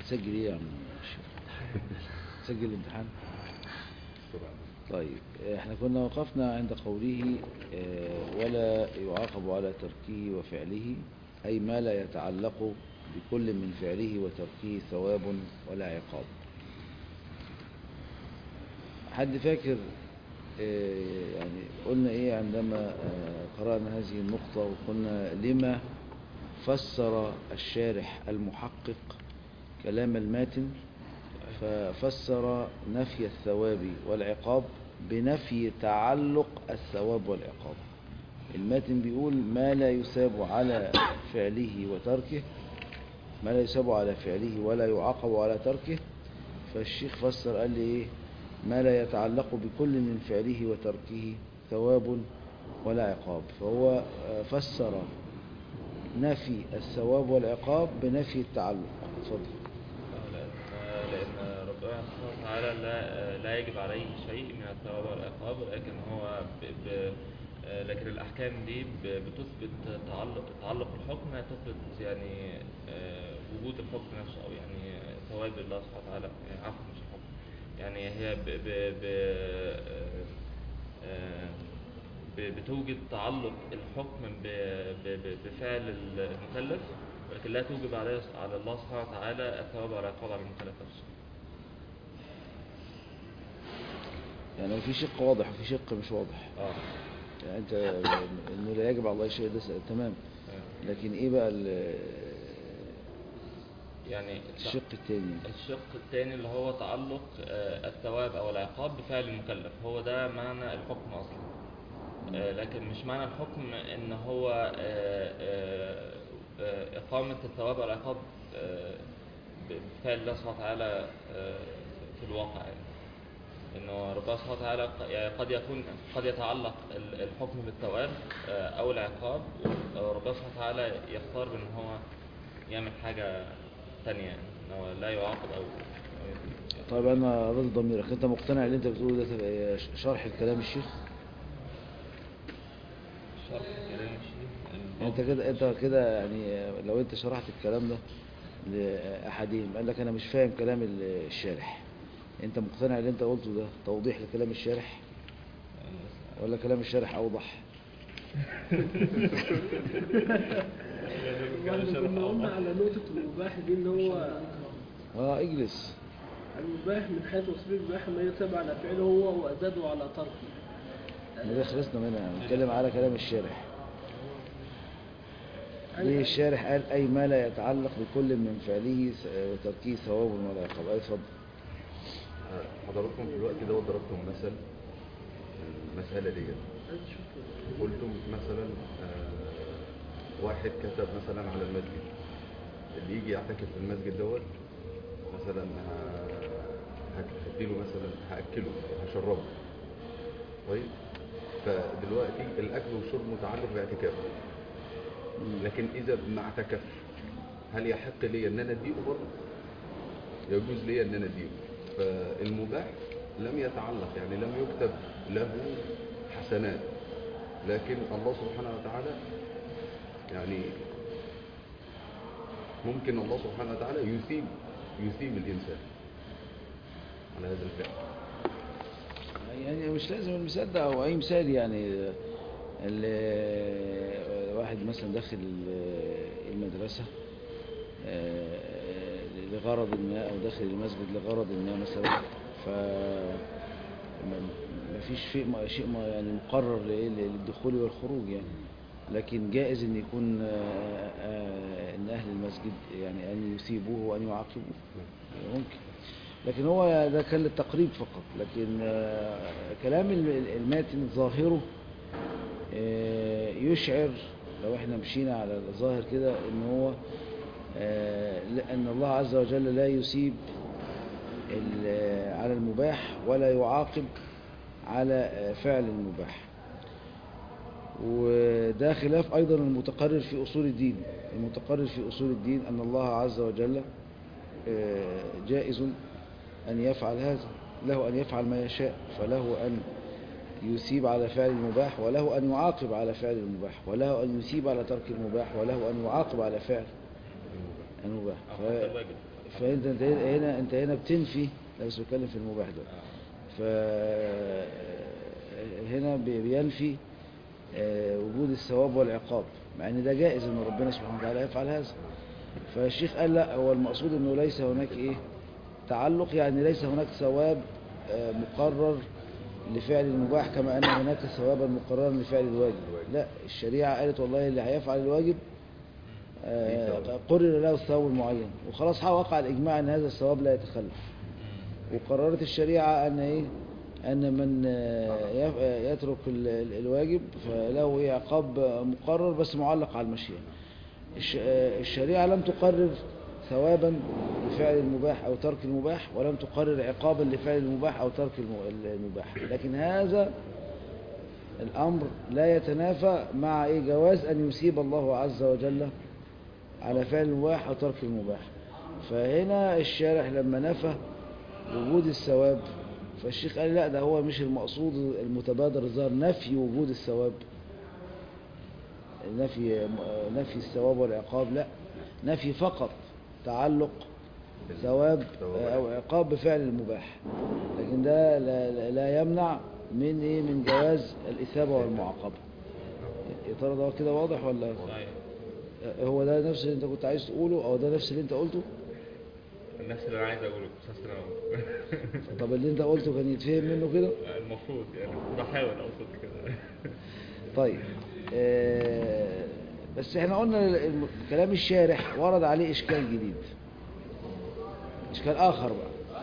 هتسجل ايه يا عم الشيخ؟ تسجل الامتحان طيب احنا كنا وقفنا عند قوله آه، ولا يعاقب على تركه وفعله أي ما لا يتعلق بكل من فعله وتركه ثواب ولا عقاب حد فاكر آه، يعني قلنا ايه عندما آه، قرأنا هذه النقطة وقلنا لما فسر الشارح المحقق كلام الماتن ففسر نفي الثواب والعقاب بنفي تعلق الثواب والعقاب الماتن بيقول ما لا يثاب على فعله وتركه ما لا يثاب على فعله ولا يعاقب على تركه فالشيخ فسر قال لي ايه ما لا يتعلق بكل من فعله وتركه ثواب ولا عقاب فهو آه، فسر نفي الثواب والعقاب بنفي التعلق اتفضل لأن لأن ربنا سبحانه وتعالى لا لا يجب عليه شيء من الثواب والعقاب ولكن هو ب ب لكن الأحكام دي ب- بتثبت تعلق تعلق الحكم تثبت يعني آه، وجود الحكم نفسه أو يعني ثواب الله سبحانه وتعالى يعني عفوا مش الحكم يعني هي ب ب ب آه، آه، ب- بتوجد تعلق الحكم ب- ب- ب- بفعل المكلف ولكن لا توجب عليه على الله سبحانه وتعالى الثواب والعقاب على المكلف نفسه يعني في شق واضح وفي شق مش واضح اه يعني انت انه لا يجب على الله شيء ده س- تمام لكن ايه بقى ال- يعني الشق التاني الشق الثاني اللي هو تعلق آه، الثواب او العقاب بفعل المكلف هو ده معنى الحكم اصلا آه، لكن مش معنى الحكم ان هو آه، آه، آه، اقامه الثواب والعقاب آه، بفعل الله سبحانه وتعالى آه، في الواقع يعني انه ربنا سبحانه وتعالى ق- يعني قد يكون قد يتعلق ال- الحكم بالثواب آه، او العقاب وربنا سبحانه وتعالى يختار بان هو يعمل حاجه تانية يعني ان هو لا يعاقب او أو- طيب انا رد ضميرك انت مقتنع اللي انت بتقوله ده تبقى إيه؟ ش- شرح الكلام الشيخ شرح كلام الشيخ يعني انت كده انت كده يعني لو انت شرحت الكلام ده لاحدهم قال لك انا مش فاهم كلام ال- الشارح انت مقتنع اللي انت قلته ده توضيح لكلام الشارح ولا كلام الشارح اوضح واحنا كنا قلنا على نقطة المباح دي ان هو اه اجلس المباح من حيث وصف المباح ما يتبع على فعله هو وأزاده على تركه ما ده خلصنا منها نتكلم على كلام الشارح ليه الشارح قال أي ما لا يتعلق بكل من فعله س- وتركه ثواب ولا عقاب أي اتفضل حضراتكم في الوقت ده ضربتم مثل المسألة دي قلتم مثلا آه، واحد كتب مثلا على المسجد اللي يجي يعتكف في المسجد دوت مثلا ه- هك- هديله مثلا هأكله هشربه طيب فدلوقتي الأكل والشرب متعلق باعتكافه لكن إذا ما اعتكفش هل يحق لي إن أنا أديه برضه؟ يجوز لي ان انا اديه فالمباح لم يتعلق يعني لم يكتب له حسنات لكن الله سبحانه وتعالى يعني ممكن الله سبحانه وتعالى يثيب يثيب الانسان على هذا الفعل يعني مش لازم المثال ده أو أي مثال يعني ال- واحد مثلا داخل ال- المدرسة آه، لغرض ما أو داخل المسجد لغرض ما مثلا ف ما فيش شيء ما شيء ما يعني مقرر لإيه؟ للدخول والخروج يعني لكن جائز ان يكون آه، آه، ان اهل المسجد يعني ان يثيبوه وان يعاقبوه ممكن لكن هو ده كان للتقريب فقط لكن آه، كلام الم- الماتن ظاهره آه، يشعر لو احنا مشينا على الظاهر كده ان هو آه، ان الله عز وجل لا يسيب ال- على المباح ولا يعاقب على آه، فعل المباح وده خلاف أيضا المتقرر في أصول الدين المتقرر في أصول الدين أن الله عز وجل آه، جائز أن يفعل هذا له أن يفعل ما يشاء فله أن يثيب على فعل المباح وله أن يعاقب على فعل المباح وله أن يثيب على ترك المباح وله أن يعاقب على فعل المباح أو حتى ف... الواجب فانت انت هنا انت هنا بتنفي لا بس بتكلم في المباح ده ف هنا بي- بينفي آه، وجود الثواب والعقاب مع ان ده جائز ان ربنا سبحانه وتعالى يفعل هذا فالشيخ قال لا هو المقصود انه ليس هناك ايه تعلق يعني ليس هناك ثواب آه، مقرر لفعل المباح كما ان هناك ثوابا مقررا لفعل الواجب لا الشريعه قالت والله اللي هيفعل الواجب آه، قرر له الثواب المعين وخلاص وقع الاجماع ان هذا الثواب لا يتخلف وقررت الشريعة أن إيه أن من آه، يف- آه، يترك ال- ال- الواجب فله إيه عقاب مقرر بس معلق على المشيئة الش- آه، الشريعة لم تقرر ثوابا لفعل المباح أو ترك المباح ولم تقرر عقابا لفعل المباح أو ترك الم- المباح لكن هذا الأمر لا يتنافى مع إيه جواز أن يثيب الله عز وجل على فعل المباح أو ترك المباح فهنا الشارح لما نفى وجود الثواب فالشيخ قال لا ده هو مش المقصود المتبادر الظاهر نفي وجود الثواب نفي نفي الثواب والعقاب لا نفي فقط تعلق ثواب او عقاب بفعل المباح لكن ده لا, لا- لا يمنع من ايه من جواز الاثابه والمعاقبه يا ترى ده كده واضح ولا صحيح هو ده نفس اللي انت كنت عايز تقوله او ده نفس اللي انت قلته نفس اللي انا عايز اقوله بس أصل أنا- طب اللي انت قلته كان يتفهم منه كده المفروض يعني بحاول اوصل كده طيب آه، بس احنا قلنا الم- كلام الشارح ورد عليه اشكال جديد اشكال اخر بقى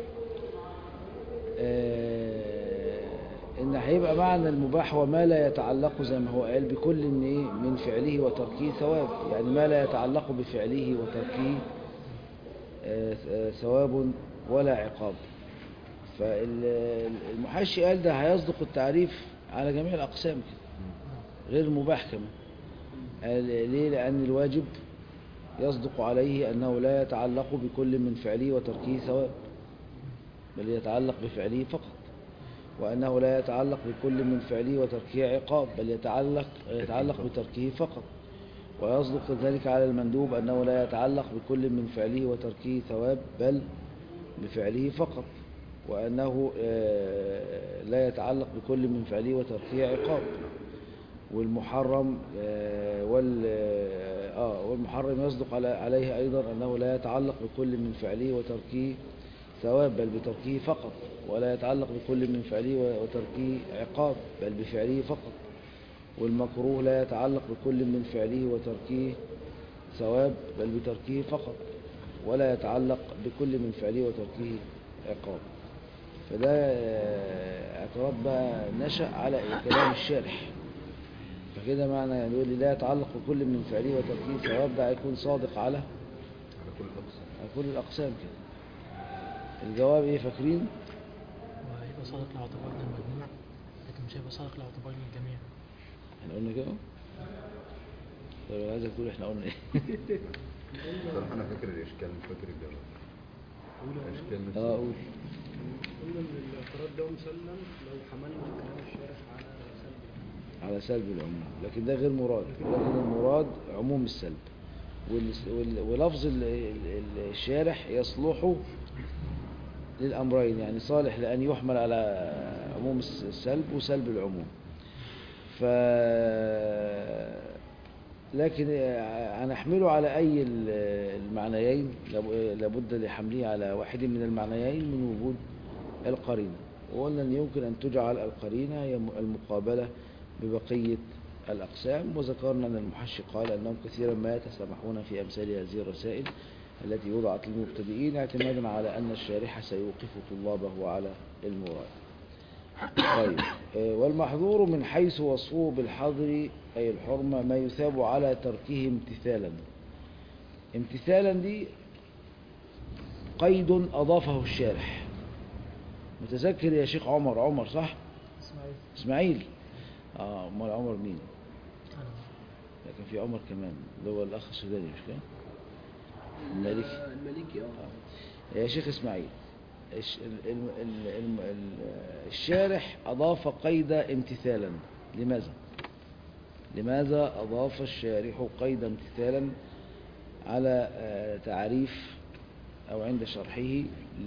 آه، ان هيبقى معنى المباح وما لا يتعلق زي ما هو قال بكل إن ايه من فعله وتركه ثواب يعني ما لا يتعلق بفعله وتركه آه، آه، ثواب ولا عقاب فالمحشي قال ده هيصدق التعريف على جميع الأقسام كده غير المباح كمان قال ليه لأن الواجب يصدق عليه أنه لا يتعلق بكل من فعله وتركه ثواب بل يتعلق بفعله فقط وأنه لا يتعلق بكل من فعله وتركه عقاب بل يتعلق يتعلق بتركه فقط ويصدق ذلك على المندوب أنه لا يتعلق بكل من فعله وتركه ثواب بل بفعله فقط وأنه آه، لا يتعلق بكل من فعله وتركه عقاب والمحرم آه، وال آه والمحرم يصدق على عليه أيضا أنه لا يتعلق بكل من فعله وتركه ثواب بل بتركه فقط ولا يتعلق بكل من فعله وتركه عقاب بل بفعله فقط والمكروه لا يتعلق بكل من فعله وتركه ثواب بل بتركه فقط ولا يتعلق بكل من فعله وتركه عقاب فده آه، اعتراض بقى نشأ على كلام الشارح فكده معنى يعني يقول لي لا يتعلق بكل من فعله وتركه ثواب ده هيكون صادق على على كل الأقسام على كل الأقسام كده الجواب ايه فاكرين وهيبقى صادق لو اعتبرنا المجموع لكن مش هيبقى صادق لو اعتبرنا الجميع احنا قلنا كده طيب انا عايزك تقول احنا قلنا ايه بصراحة أنا فاكر الإشكال مش فاكر الجواب الإشكال نفسه اه قول قلنا ان الاعتراض ده مسلم لو حملنا كلام الشارح على سلبي على سلب العموم لكن ده غير مراد لكن المراد عموم السلب وال- وال- ولفظ ال- ال- ال- الشارح يصلح للأمرين يعني صالح لأن يحمل على عموم الس- السلب وسلب العموم ف لكن هنحمله على أي ال- المعنيين لاب- لابد لحمله على واحد من المعنيين من وجود القرينة وقلنا أن يمكن أن تجعل القرينة هي المقابلة ببقية الأقسام وذكرنا أن المحشي قال أنهم كثيرا ما يتسامحون في أمثال هذه الرسائل التي وضعت للمبتدئين اعتمادا على أن الشارح سيوقف طلابه على المراد طيب آه، والمحظور من حيث وصفه بالحظر أي الحرمة ما يثاب على تركه امتثالا امتثالا دي قيد أضافه الشارح متذكر يا شيخ عمر عمر صح اسماعيل اسماعيل اه امال عمر مين انا لكن في عمر كمان اللي هو الاخ السوداني مش كده المالكي آه، المالكي اه يا شيخ اسماعيل الش- ال- ال- ال- ال- ال- الشارح اضاف قيد امتثالا لماذا لماذا اضاف الشارح قيد امتثالا على آه، تعريف أو عند شرحه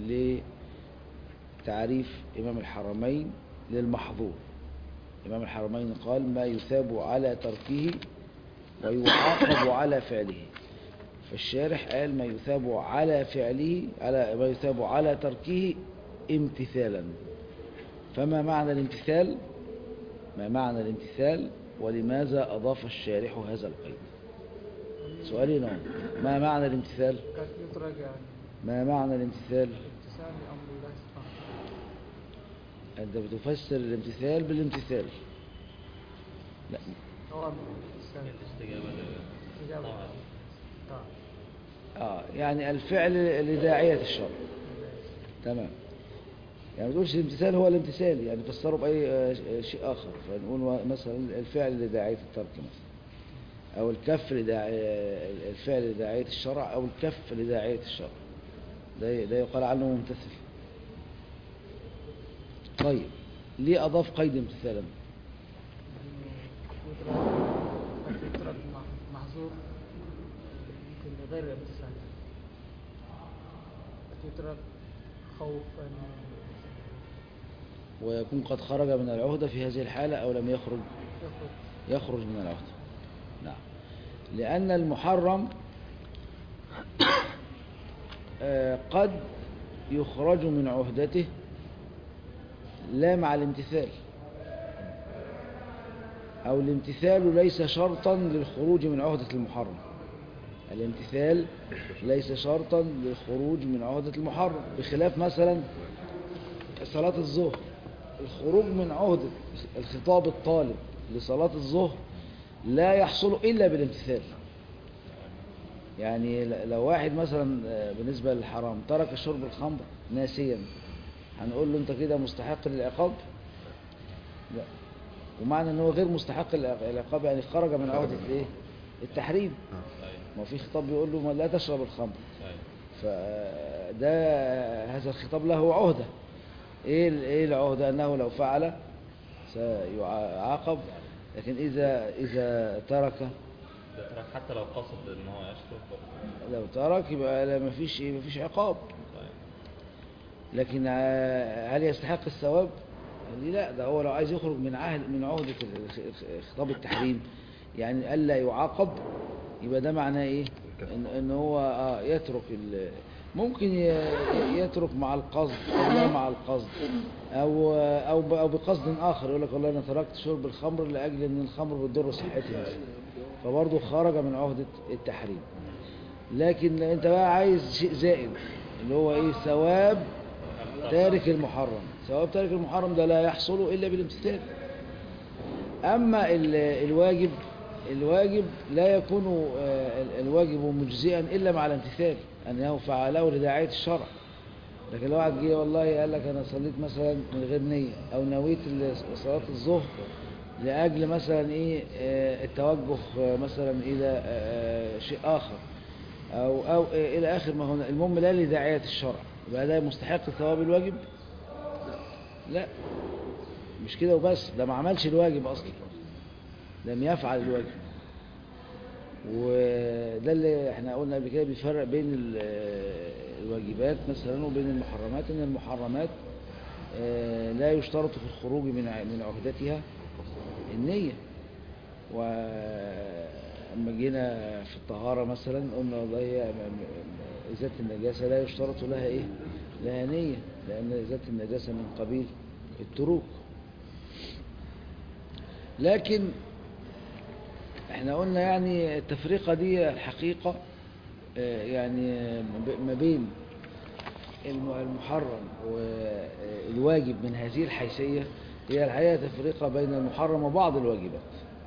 لتعريف إمام الحرمين للمحظور إمام الحرمين قال ما يثاب على تركه ويعاقب على فعله فالشارح قال ما يثاب على فعله على ما يثاب على تركه امتثالا فما معنى الامتثال ما معنى الامتثال ولماذا أضاف الشارح هذا القيد سؤالين هون. ما معنى الامتثال قد يترك يعني ما معنى الامتثال امتثال لأمر الله سبحانه وتعالى أنت بتفسر الامتثال بالامتثال لا أوامر الإنسان الاستجابة لل- استجابة طبعا طبعا آه يعني الفعل لداعية الشرع تمام يعني ما تقولش الامتثال هو الامتثال يعني فسره بأي آه، شيء آخر فنقول مثلا الفعل لداعية الترك مثلا أو الكف لداعية الفعل لداعية الشرع أو الكف لداعية الشرع ده ده يقال عنه ممتثل طيب ليه أضاف قيد امتثالا يترك قد يترك مح- محظور يمكن لغير الامتثال قد يترك خوفا ويكون قد خرج من العهدة في هذه الحالة أو لم يخرج يخرج يخرج من العهدة نعم لأن المحرم آه، قد يخرج من عهدته لا مع الامتثال أو الامتثال ليس شرطا للخروج من عهدة المحرم الامتثال ليس شرطا للخروج من عهدة المحرم بخلاف مثلا صلاة الظهر الخروج من عهدة الخطاب الطالب لصلاة الظهر لا يحصل إلا بالامتثال يعني ل- لو واحد مثلا آه، بالنسبة للحرام ترك شرب الخمر ناسيا هنقول له انت كده مستحق للعقاب لا ومعنى ان هو غير مستحق للع- العقاب يعني خرج من عهدة ايه التحريم صحيح ما في خطاب بيقول له ما لا تشرب الخمر صحيح فده هذا الخطاب له عهدة ايه ال- ايه العهدة انه لو فعل سيعاقب لكن اذا اذا ترك ده ترك حتى لو قصد ان هو يشرب لو ترك يبقى لا مفيش ايه مفيش عقاب صحيح لكن ع- هل يستحق الثواب؟ قال لي لا ده هو لو عايز يخرج من عهد من عهدة ال- الخ- خطاب التحريم يعني ألا يعاقب يبقى ده معناه ايه؟ ان, إن هو آه يترك ال ممكن ي- يترك مع القصد او لا مع القصد او او ب- او بقصد اخر يقول لك والله انا تركت شرب الخمر لاجل ان الخمر بتضر صحتي مثلا فبرضه خرج من عهدة التحريم لكن انت بقى عايز شيء زائد اللي هو ايه ثواب تارك المحرم ثواب تارك المحرم ده لا يحصل إلا بالامتثال أما ال- الواجب الواجب لا يكون آه، ال- الواجب مجزئا إلا مع الامتثال أنه فعله لداعية الشرع لكن لو واحد جه والله قال لك أنا صليت مثلا من غير نية أو نويت ال- صلاة الظهر لأجل مثلا إيه آه، التوجه آه، مثلا إلى آه، شيء آخر أو أو آه، إلى آخر ما هنا المهم لا لداعية الشرع يبقى ده مستحق ثواب الواجب لا مش كده وبس ده ما عملش الواجب أصلا لم يفعل الواجب وده اللي احنا قلنا قبل كده بيفرق بين ال- الواجبات مثلا وبين المحرمات ان المحرمات آه، لا يشترط في الخروج من ع- من عهدتها النية وأما جينا في الطهارة مثلا قلنا والله هي م- م- إزالة النجاسة لا يشترط لها إيه؟ لها نية لأن إزالة النجاسة من قبيل التروك لكن احنا قلنا يعني التفرقة دي الحقيقة آه، يعني ب- ما بين الم- المحرم والواجب من هذه الحيثية هي الحقيقة تفرقة بين المحرم وبعض الواجبات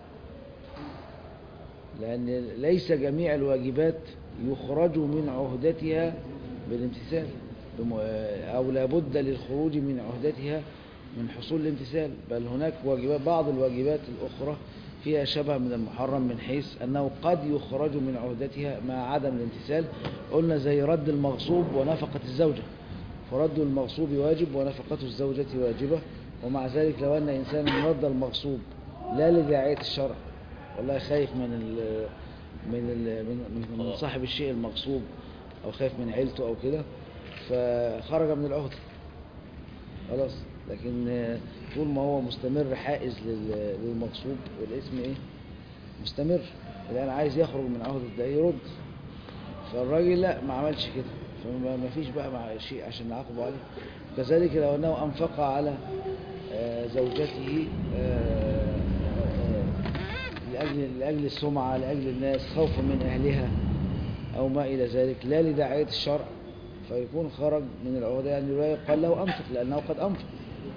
لأن ليس جميع الواجبات يخرج من عهدتها بالامتثال بم- أو لابد للخروج من عهدتها من حصول الامتثال بل هناك واجبات بعض الواجبات الأخرى فيها شبه من المحرم من حيث أنه قد يخرج من عهدتها مع عدم الامتثال قلنا زي رد المغصوب ونفقة الزوجة فرد المغصوب واجب ونفقة الزوجة واجبة ومع ذلك لو أن إنسانا رد المغصوب لا لداعية الشرع والله خايف من ال من ال من, من صاحب الشيء المغصوب أو خايف من عيلته أو كده فخرج من العهدة خلاص لكن آه، طول ما هو مستمر حائز لل- للمغصوب والاسم ايه مستمر الآن عايز يخرج من عهدة ده يرد فالراجل لا ما عملش كده فما ما فيش بقى مع شيء عشان نعاقبه عليه كذلك لو أنه أنفق على آه، زوجته آه، آه، لأجل, لأجل السمعة لأجل الناس خوفا من أهلها أو ما إلى ذلك لا لداعية الشرع فيكون خرج من العهدة يعني لا يقال له أنفق لأنه قد أنفق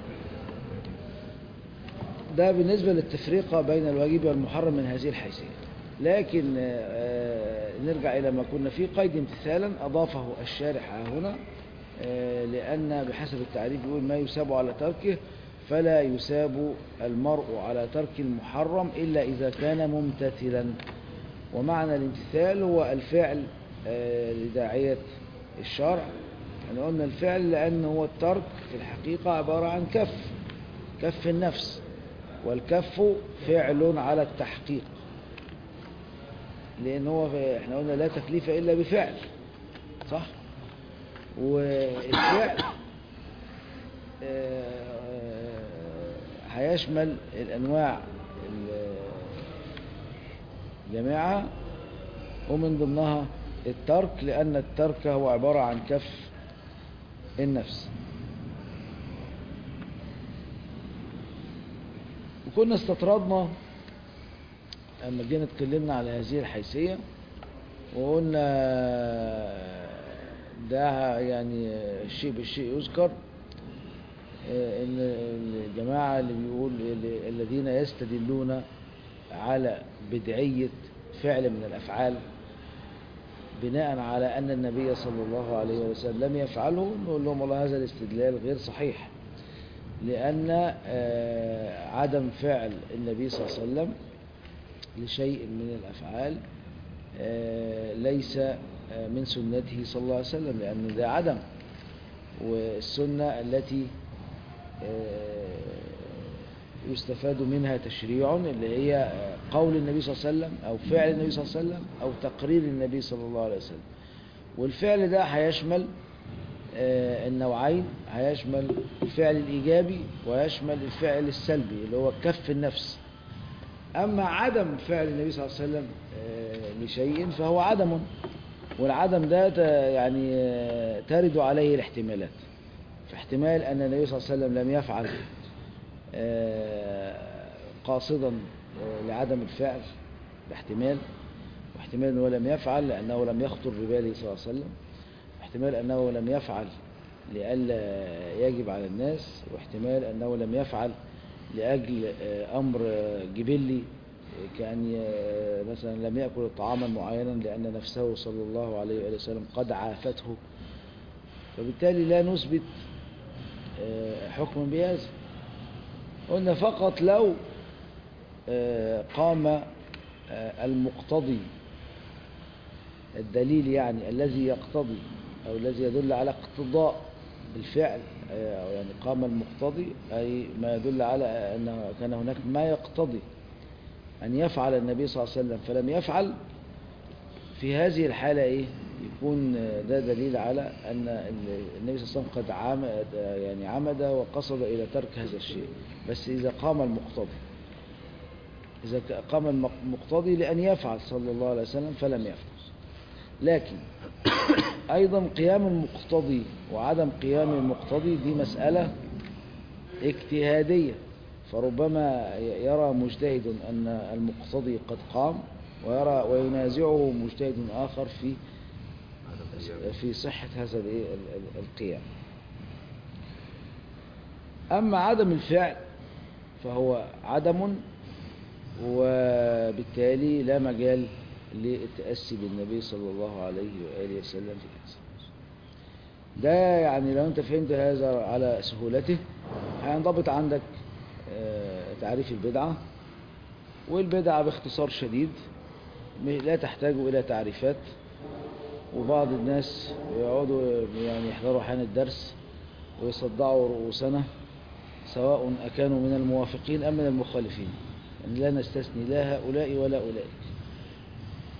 ده بالنسبة للتفرقة بين الواجب والمحرم من هذه الحيثية لكن آه، نرجع إلى ما كنا فيه قيد امتثالا أضافه الشارح هنا آه، لأن بحسب التعريف يقول ما يساب على تركه فلا يساب المرء على ترك المحرم إلا إذا كان ممتثلا ومعنى الامتثال هو الفعل آه، لداعية الشرع يعني قلنا الفعل لأن هو الترك في الحقيقة عبارة عن كف كف النفس والكف فعل على التحقيق لأن هو احنا قلنا لا تكليف إلا بفعل صح والفعل آه، هيشمل الأنواع الجماعة ومن ضمنها الترك لأن الترك هو عبارة عن كف النفس وكنا استطردنا لما جينا اتكلمنا على هذه الحيثية وقلنا ده يعني الشيء بالشيء يذكر آه، ان الجماعة اللي بيقول اللي- الذين يستدلون على بدعية فعل من الأفعال بناء على أن النبي صلى الله عليه وسلم لم يفعله نقول لهم والله هذا الاستدلال غير صحيح لأن آه، عدم فعل النبي صلى الله عليه وسلم لشيء من الأفعال آه، ليس آه، من سنته صلى الله عليه وسلم لأن ده عدم والسنة التي آه، يستفاد منها تشريع اللي هي آه، قول النبي صلى الله عليه وسلم أو فعل النبي صلى الله عليه وسلم أو تقرير النبي صلى الله عليه وسلم والفعل ده هيشمل آه، النوعين هيشمل الفعل الإيجابي ويشمل الفعل السلبي اللي هو كف النفس أما عدم فعل النبي صلى الله عليه وسلم آه، لشيء فهو عدم والعدم ده ت- يعني آه، ترد عليه الاحتمالات فاحتمال أن النبي صلى الله عليه وسلم لم يفعل آه، قاصدا آه، لعدم الفعل ده احتمال واحتمال أنه لم يفعل لأنه لم يخطر بباله صلى الله عليه وسلم واحتمال أنه لم يفعل لئلا يجب على الناس واحتمال أنه لم يفعل لأجل آه، أمر آه، جبلي آه، كأن ي- مثلا لم يأكل طعاما معينا لأن نفسه صلى الله عليه وآله وسلم قد عافته فبالتالي لا نثبت آه، حكما بهذا قلنا فقط لو آه، قام آه، المقتضي الدليل يعني الذي يقتضي أو الذي يدل على اقتضاء بالفعل آه، أو يعني قام المقتضي أي ما يدل على أن كان هناك ما يقتضي أن يفعل النبي صلى الله عليه وسلم فلم يفعل في هذه الحالة إيه يكون آه، ده دليل على أن ال- النبي صلى الله عليه وسلم قد عمد يعني عمد وقصد إلى ترك هذا الشيء بس إذا قام المقتضي إذا ك- قام المق- المقتضي لأن يفعل صلى الله عليه وسلم فلم يفعل لكن أيضا قيام المقتضي وعدم قيام المقتضي دي مسألة اجتهادية فربما ي- يرى مجتهد أن المقتضي قد قام ويرى وينازعه مجتهد آخر في في صحة هذا الإيه؟ ال- ال- القيام أما عدم الفعل فهو عدم وبالتالي لا مجال للتأسي بالنبي صلى الله عليه وآله وسلم في هذا ده يعني لو أنت فهمت هذا على سهولته هينضبط عندك آه، تعريف البدعة والبدعة باختصار شديد م- لا تحتاج إلى تعريفات وبعض الناس يقعدوا يعني يحضروا حين الدرس ويصدعوا رؤوسنا سواء أكانوا من الموافقين أم من المخالفين يعني لا نستثني لا هؤلاء ولا أولئك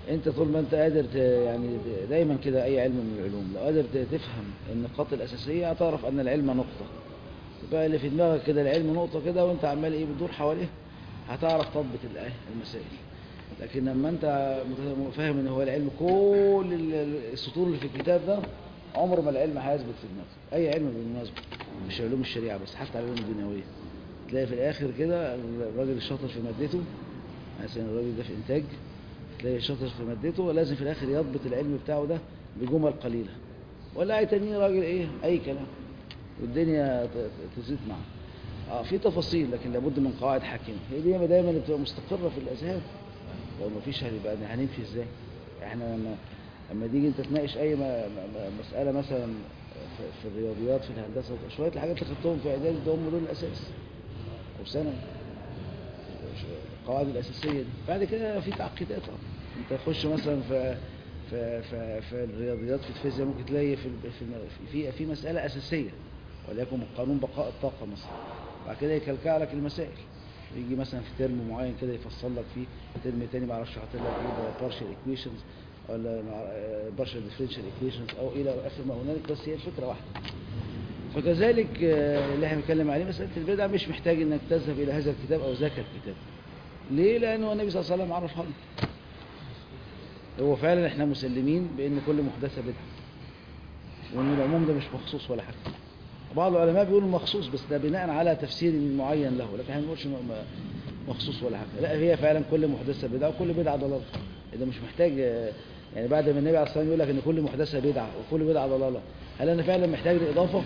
انت طول ما انت قادر ت- يعني دايما كده اي علم من العلوم لو قادر ت- تفهم النقاط الاساسيه هتعرف ان العلم نقطه يبقى اللي في دماغك كده العلم نقطه كده وانت عمال ايه بتدور حواليه هتعرف تضبط الآية المسائل لكن لما انت مت- فاهم ان هو العلم كل ال- ال- السطور اللي في الكتاب ده عمر ما العلم هيثبت في دماغك اي علم بالمناسبه مش علوم الشريعه بس حتى العلوم الدنيويه تلاقي في الاخر كده الراجل الشاطر في مادته مثلا الراجل ده في انتاج تلاقي شاطر في مادته لازم في الاخر يضبط العلم بتاعه ده بجمل قليله ولا اي تاني راجل ايه اي كلام والدنيا ت- ت- تزيد معه اه في تفاصيل لكن لابد من قواعد حاكمه هي دي دايما اللي بتبقى مستقره في الاذهان لو ما فيش هنبقى هنمشي ازاي احنا لما لما تيجي انت تناقش اي م- م- مساله مثلا في, في الرياضيات في الهندسه شويه الحاجات اللي خدتهم في اعدادي ده هم دول الاساس او ثانوي القواعد الاساسيه دي بعد كده في تعقيدات اه انت تخش مثلا في في في, في الرياضيات في الفيزياء ممكن تلاقي في في في, في مساله اساسيه وليكن قانون بقاء الطاقه مثلا بعد كده يكلكع لك المسائل يجي مثلا في ترم معين كده يفصل لك فيه ترم تاني ما اعرفش يحط لك ايه بارشال ايكويشنز ولا بارشال ديفرنشال ايكويشنز او الى اخر ما هنالك بس هي الفكره واحده فكذلك آه، اللي احنا بنتكلم عليه مساله البدع مش محتاج انك تذهب الى هذا الكتاب او ذاك الكتاب ليه لانه النبي صلى الله عليه وسلم عرفها لنا هو فعلا احنا مسلمين بان كل محدثه بدعه وان العموم ده مش مخصوص ولا حاجه بعض العلماء بيقولوا مخصوص بس ده بناء على تفسير معين له لكن احنا ما بنقولش م- م- مخصوص ولا حاجه لا هي فعلا كل محدثه بدعه وكل بدعه ضلاله ده مش محتاج آه، يعني بعد ما النبي عليه الصلاه والسلام يقول لك ان كل محدثه بدعه وكل بدعه ضلاله هل انا فعلا محتاج لاضافه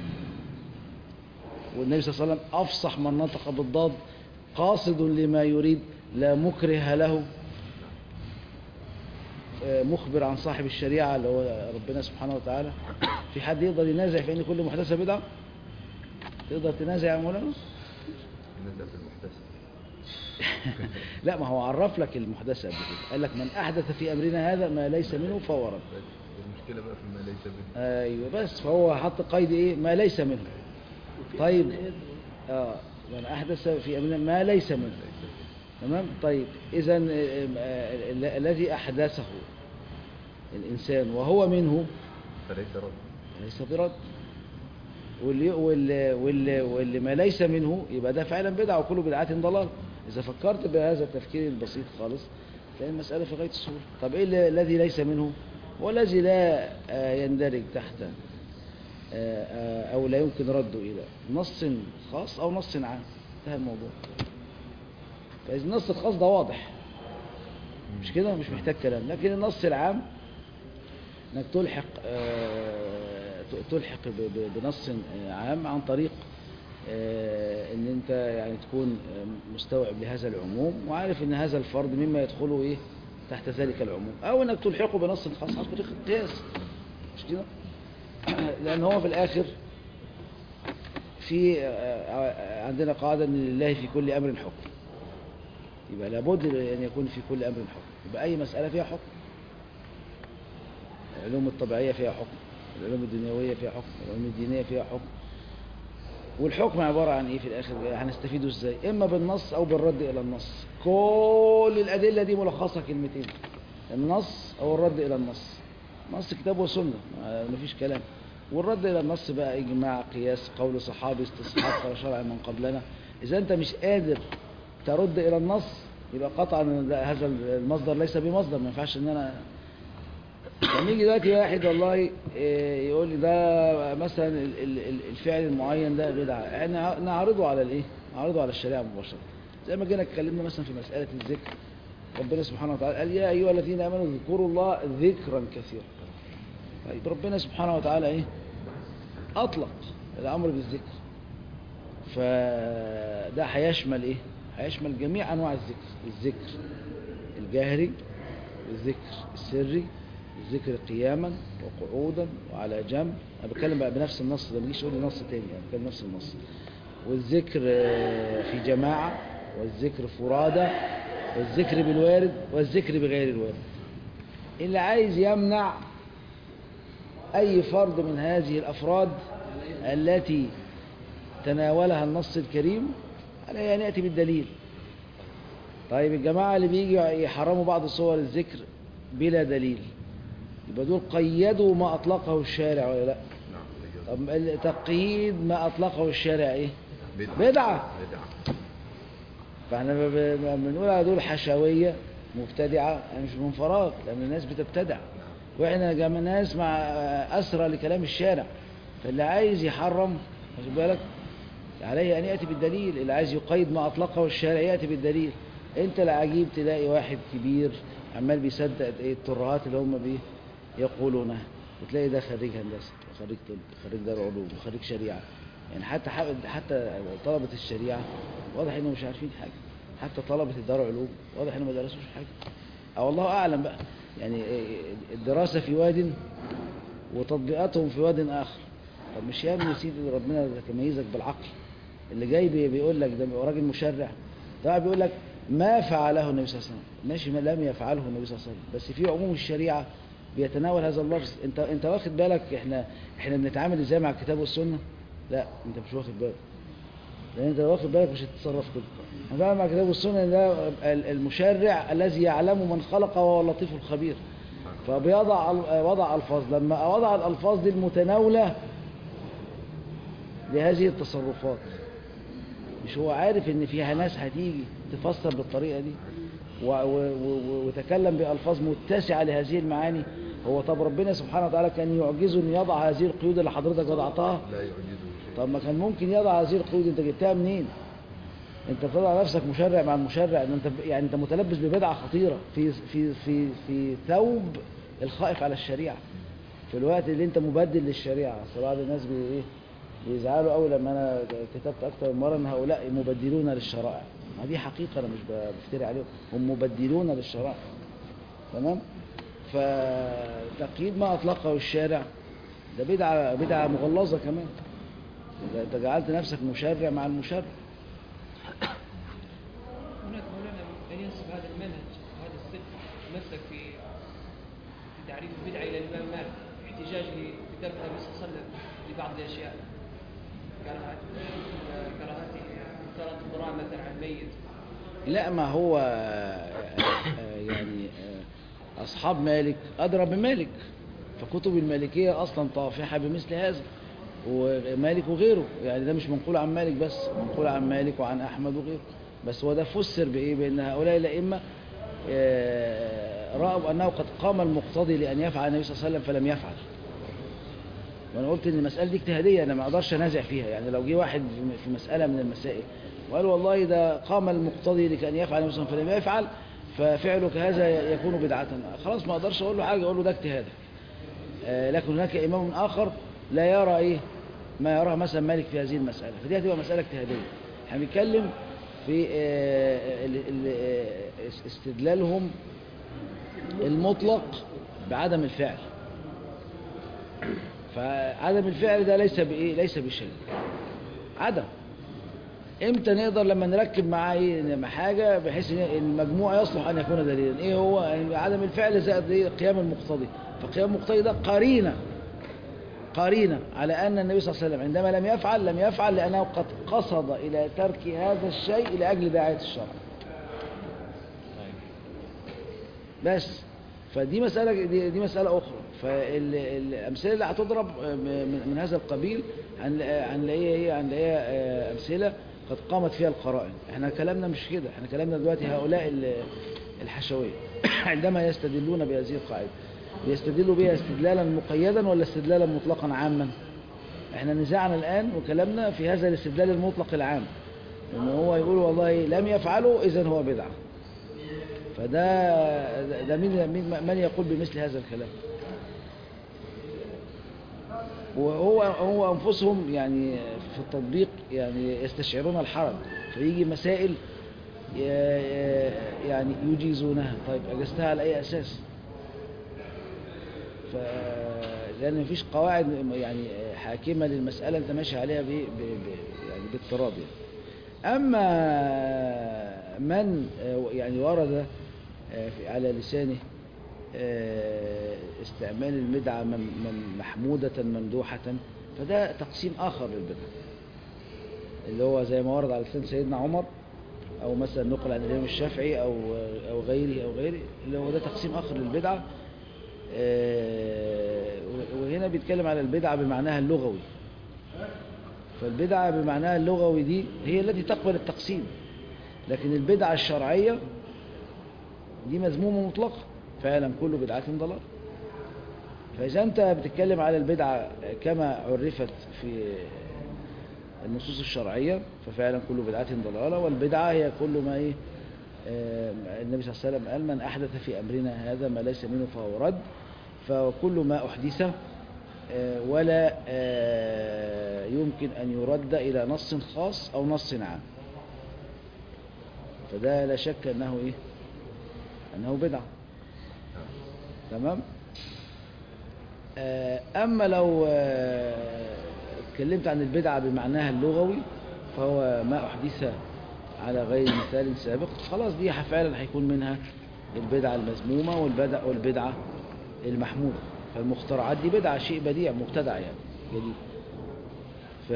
والنبي صلى الله عليه وسلم افصح من نطق بالضاد قاصد لما يريد لا مكره له آه، مخبر عن صاحب الشريعة اللي هو ربنا سبحانه وتعالى في حد يقدر ينازع في ان كل محدثة بدعة تقدر تنازع يا مولانا نزل في المحدثة لا ما هو عرف لك المحدثة قبل كده قال لك من احدث في امرنا هذا ما ليس منه فهو رد المشكلة بقى في ما ليس به ايوه بس فهو حط قيد ايه ما ليس منه طيب اه من احدث في امرنا ما ليس منه تمام طيب اذا الذي احدثه الانسان وهو منه فليس رد ليس برد واللي, واللي, واللي, واللي ما ليس منه يبقى ده فعلا بدعة وكل بدعة ضلال إذا فكرت بهذا التفكير البسيط خالص تلاقي المسألة في غاية السهولة طب إيه اللي- الذي ليس منه هو الذي لا آه، يندرج تحت آه، آه، أو لا يمكن رده إلى نص خاص أو نص عام انتهى الموضوع فإذا النص الخاص ده واضح مش كده مش محتاج كلام لكن النص العام انك تلحق آه، ت- تلحق ب- ب- بنص آه، عام عن طريق آه، ان انت يعني تكون آه، مستوعب لهذا العموم وعارف ان هذا الفرد مما يدخله ايه تحت ذلك العموم او انك تلحقه بنص خاص عن طريق القياس مش كده لان هو في الاخر في آه، آه، عندنا قاعده ان لله في كل امر حكم يبقى لابد ان يكون في كل امر حكم يبقى اي مساله فيها حكم العلوم الطبيعية فيها حكم العلوم الدنيوية فيها حكم العلوم الدينية فيها حكم والحكم عبارة عن ايه في الاخر هنستفيده ازاي اما بالنص او بالرد الى النص كل الادلة دي ملخصة كلمتين النص او الرد الى النص نص كتاب وسنة ما- مفيش كلام والرد الى النص بقى اجماع قياس قول صحابي استصحاب قول شرع من قبلنا اذا انت مش قادر ترد الى النص يبقى قطعا إن ده- هذا المصدر ليس بمصدر ما ينفعش ان انا لما يجي دلوقتي واحد والله إيه، يقول لي ده مثلا ال- ال- ال- الفعل المعين ده بدعه احنا نعرضه على الايه؟ نعرضه على الشريعه مباشره زي ما جينا اتكلمنا مثلا في مساله الذكر ربنا سبحانه وتعالى قال يا ايها الذين امنوا اذكروا الله ذكرا كثيرا طيب ربنا سبحانه وتعالى ايه؟ اطلق الامر بالذكر فده هيشمل ايه؟ هيشمل جميع انواع الذكر الذكر الجاهري والذكر السري الذكر قياما وقعودا وعلى جنب انا بتكلم بقى بنفس النص ده ما تجيش تقول لي نص تاني انا بتكلم نفس النص والذكر آه، في جماعة والذكر فرادى والذكر بالوارد والذكر بغير الوارد اللي عايز يمنع أي فرد من هذه الأفراد التي تناولها النص الكريم عليه أن يأتي بالدليل طيب الجماعة اللي بيجي يحرموا بعض صور الذكر بلا دليل يبقى دول قيدوا ما أطلقه الشارع ولا لا نعم طب التقييد ما أطلقه الشارع إيه بدعة بدعة. بدعة فاحنا ب- ب- لما بنقول على دول حشوية مبتدعة يعني مش من فراغ لأن الناس بتبتدع واحنا جم ناس مع أسرى لكلام الشارع فاللي عايز يحرم واخد بالك عليه أن يأتي بالدليل اللي عايز يقيد ما أطلقه الشارع يأتي بالدليل أنت العجيب تلاقي واحد كبير عمال بيصدق إيه الترهات اللي هم بيه يقولونها وتلاقي ده خريج هندسة وخريج طب وخريج دار علوم وخريج شريعة يعني حتى حتى طلبة الشريعة واضح انهم مش عارفين حاجة حتى طلبة الدار علوم واضح انهم ما درسوش حاجة او الله اعلم بقى يعني الدراسة في واد وتطبيقاتهم في واد اخر طب مش يا ابني سيدي ربنا تميزك بالعقل اللي جاي بي- بيقول لك ده راجل مشرع ده بيقول لك ما فعله النبي صلى الله عليه وسلم ماشي ما لم يفعله النبي صلى الله عليه وسلم بس في عموم الشريعة بيتناول هذا اللفظ انت انت واخد بالك احنا احنا بنتعامل ازاي مع الكتاب والسنة لا انت مش واخد بالك لان انت لو واخد بالك مش هتتصرف كده هنتعامل مع الكتاب والسنة ده ال- المشرع الذي يعلم من خلق وهو اللطيف الخبير فبيضع ال- وضع الفاظ لما وضع الالفاظ دي المتناولة لهذه التصرفات مش هو عارف ان فيها ناس هتيجي تفسر بالطريقة دي و- و- و- وتكلم بألفاظ متسعة لهذه المعاني هو طب ربنا سبحانه وتعالى كان يعجزه ان يضع هذه القيود اللي حضرتك وضعتها لا يعجزه شيء طب ما كان ممكن يضع هذه القيود انت جبتها منين انت بتضع نفسك مشرع مع المشرع ان انت ب- يعني انت متلبس ببدعة خطيرة في في في في ثوب الخائف على الشريعة في الوقت اللي انت مبدل للشريعة اصل بعض الناس بي ايه بيزعلوا قوي لما انا كتبت اكتر من مرة ان هؤلاء مبدلون للشرائع ما دي حقيقة انا مش ب- بفتري عليهم هم مبدلون للشرائع تمام فتقييد ما اطلقه الشارع ده بدعة بدعة مغلظة كمان ده انت جعلت نفسك مشرع مع المشرع هناك مولانا من ينسب هذا المنهج وهذا السلك يتمسك في في تعريف البدعة إلى الإمام مالك احتجاجه بترك النبي صلى الله عليه وسلم لبعض الأشياء كراهة كراهته كراهة القراءة مثلا على الميت لا ما هو آه، آه، يعني آه، أصحاب مالك أدرى بمالك فكتب المالكية أصلا طافحة بمثل هذا ومالك وغيره يعني ده مش منقول عن مالك بس منقول عن مالك وعن أحمد وغيره بس هو ده فسر بإيه بأن هؤلاء الأئمة آه، رأوا أنه قد قام المقتضي لأن يفعل النبي صلى الله عليه وسلم فلم يفعل وانا قلت ان المساله دي اجتهاديه انا ما اقدرش انازع فيها يعني لو جه واحد في- في مساله من المسائل وقال والله ده قام المقتضي لكان يفعل مثلا فلم يفعل ففعلك هذا يكون بدعه خلاص ما اقدرش اقول له حاجه اقول له ده اجتهادك آه، لكن هناك امام اخر لا يرى ايه ما يراه مثلا مالك في هذه المساله فدي هتبقى مساله اجتهاديه احنا بنتكلم في آه، ال- ال- آه، استدلالهم المطلق بعدم الفعل فعدم الفعل ده ليس بايه ليس بشيء عدم امتى نقدر لما نركب معاه ايه مع حاجه بحيث ان المجموع يصلح ان يكون دليلا ايه هو يعني عدم الفعل زائد ايه قيام المقتضي فقيام المقتضي ده قرينه قرينه على ان النبي صلى الله عليه وسلم عندما لم يفعل لم يفعل لانه قد قصد الى ترك هذا الشيء لاجل داعيه الشرع بس فدي مسألة دي, دي مسألة أخرى فالأمثلة اللي هتضرب من, من هذا القبيل هنلاقيها هنلاقيها إيه هنلاقيها آه، أمثلة قد قامت فيها القرائن احنا كلامنا مش كده احنا كلامنا دلوقتي هؤلاء ال- الحشوية عندما يستدلون بهذه القاعدة بيستدلوا بها استدلالا مقيدا ولا استدلالا مطلقا عاما احنا نزاعنا الآن وكلامنا في هذا الاستدلال المطلق العام ان هو يقول والله لم يفعله إذن هو بدعة فده ده- ده مين مين- من يقول بمثل هذا الكلام وهو هو انفسهم يعني في التطبيق يعني يستشعرون الحرج فيجي مسائل ي- يعني يجيزونها طيب اجزتها على اي اساس ف لان مفيش قواعد يعني حاكمه للمساله انت ماشي عليها ب... ب... ب... يعني باضطراب يعني. اما من آه، يعني ورد آه، في- على لسانه آه، استعمال البدعة مم- مم- محمودة ممدوحة فده تقسيم آخر للبدعة اللي هو زي ما ورد على لسان سيدنا عمر أو مثلا نقل عن الإمام الشافعي أو أو غيره أو غيره اللي هو ده تقسيم آخر للبدعة آه، وهنا بيتكلم على البدعة بمعناها اللغوي فالبدعة بمعناها اللغوي دي هي التي تقبل التقسيم لكن البدعة الشرعية دي مذمومة مطلقة فعلا كل بدعة ضلال فإذا أنت بتتكلم على البدعة كما عرفت في النصوص الشرعية ففعلا كل بدعة ضلالة والبدعة هي كل ما إيه آه، النبي صلى الله عليه وسلم قال من أحدث في أمرنا هذا ما ليس منه فهو رد فكل ما أحدث آه، ولا آه، يمكن أن يرد إلى نص خاص أو نص عام فده لا شك أنه إيه أنه بدعة تمام آه، أما لو آه، اتكلمت عن البدعة بمعناها اللغوي فهو ما أحدث على غير مثال سابق خلاص دي فعلا هيكون منها البدعة المذمومة والبدع والبدعة المحمودة فالمخترعات دي بدعة شيء بديع مبتدع يعني جديد ف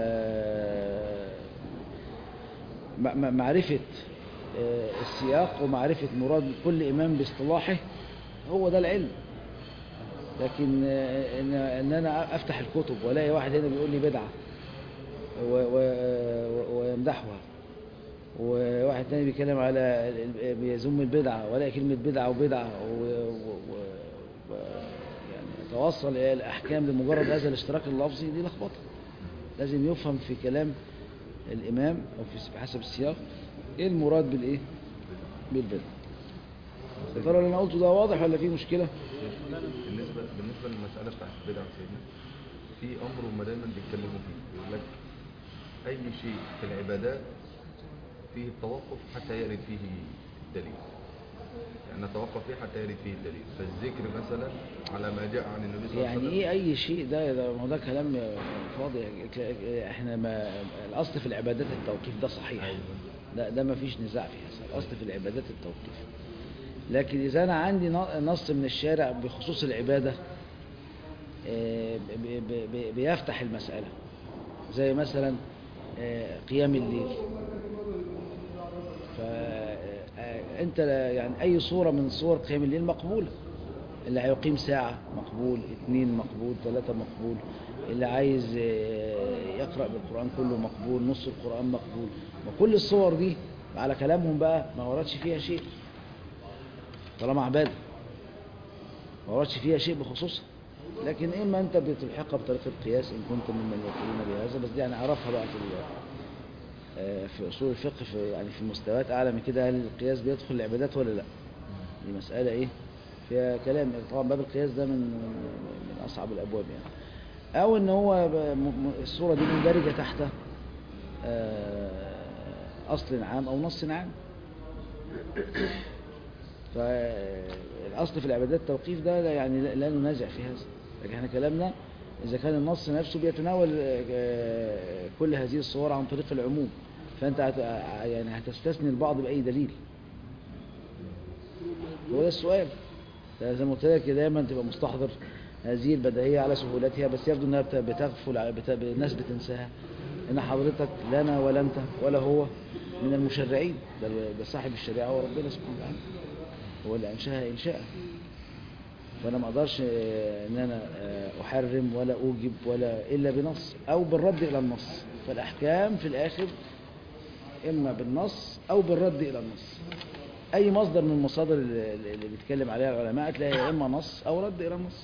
م- م- معرفة آه، السياق ومعرفة مراد كل إمام باصطلاحه هو ده العلم لكن آه، إن, إن أنا أفتح الكتب وألاقي واحد هنا بيقول لي بدعة و- و- ويمدحها وواحد تاني بيتكلم على ال- ال- بيذم البدعة ولا كلمة بدعة وبدعة و... و... و... و... يعني توصل إلى الأحكام لمجرد هذا الاشتراك اللفظي دي لخبطة لازم يفهم في كلام الإمام أو في حسب السياق إيه المراد بالإيه؟ بالبدعة يا ترى اللي أنا قلته ده واضح ولا فيه مشكلة؟ بالنسبة بالنسبة للمسألة بتاعت البدع سيدنا في أمر هم دايما بيتكلموا فيه يقول لك أي شيء في العبادات فيه التوقف حتى يرد فيه الدليل يعني نتوقف فيه حتى يرد فيه الدليل فالذكر مثلا على ما جاء عن النبي صلى الله عليه يعني وسلم ايه اي شيء ده ده ما هو ده كلام فاضي احنا ما الاصل في العبادات التوقيف ده صحيح أيوة. ده ده ما فيش نزاع فيه الاصل في العبادات التوقيف لكن اذا انا عندي ن- نص من الشارع بخصوص العباده آه، ب- ب- ب- بيفتح المساله زي مثلا آه، قيام الليل فأنت يعني أي صورة من صور قيام الليل مقبولة اللي هيقيم ساعة مقبول اثنين مقبول ثلاثة مقبول اللي عايز آه، يقرأ بالقرآن كله مقبول نص القرآن مقبول وكل الصور دي على كلامهم بقى ما وردش فيها شيء طالما عبادة ما وردش فيها شيء بخصوصها لكن إما أنت بتلحقها بطريقة القياس إن كنت ممن يقولون بهذا بس دي يعني عرفها بقى في ال- آه، في أصول الفقه في يعني في مستويات أعلى من كده هل القياس بيدخل العبادات ولا لا دي مسألة إيه فيها كلام طبعا باب القياس ده من من أصعب الأبواب يعني أو إن هو ب- م- م- الصورة دي مندرجة تحت آه، أصل عام أو نص عام فالأصل في العبادات التوقيف ده لا- يعني لا- لا ننازع في هذا لكن احنا كلامنا إذا كان النص نفسه بيتناول آه، كل هذه الصور عن طريق العموم فأنت هت يعني هتستثني البعض بأي دليل هو ده السؤال ده زي ما قلت لك دايما تبقى مستحضر هذه البديهية على سهولتها بس يبدو انها بت- بتغفل على- بت- الناس بتنساها ان حضرتك لا انا ولا انت ولا هو من المشرعين ده ده صاحب الشريعة هو ربنا سبحانه وتعالى هو اللي انشاها انشاء فانا ما اقدرش آه، ان انا آه، احرم ولا اوجب ولا الا بنص او بالرد الى النص فالاحكام في الاخر اما بالنص او بالرد الى النص اي مصدر من المصادر اللي اللي بيتكلم عليها العلماء تلاقي يا اما نص او رد الى النص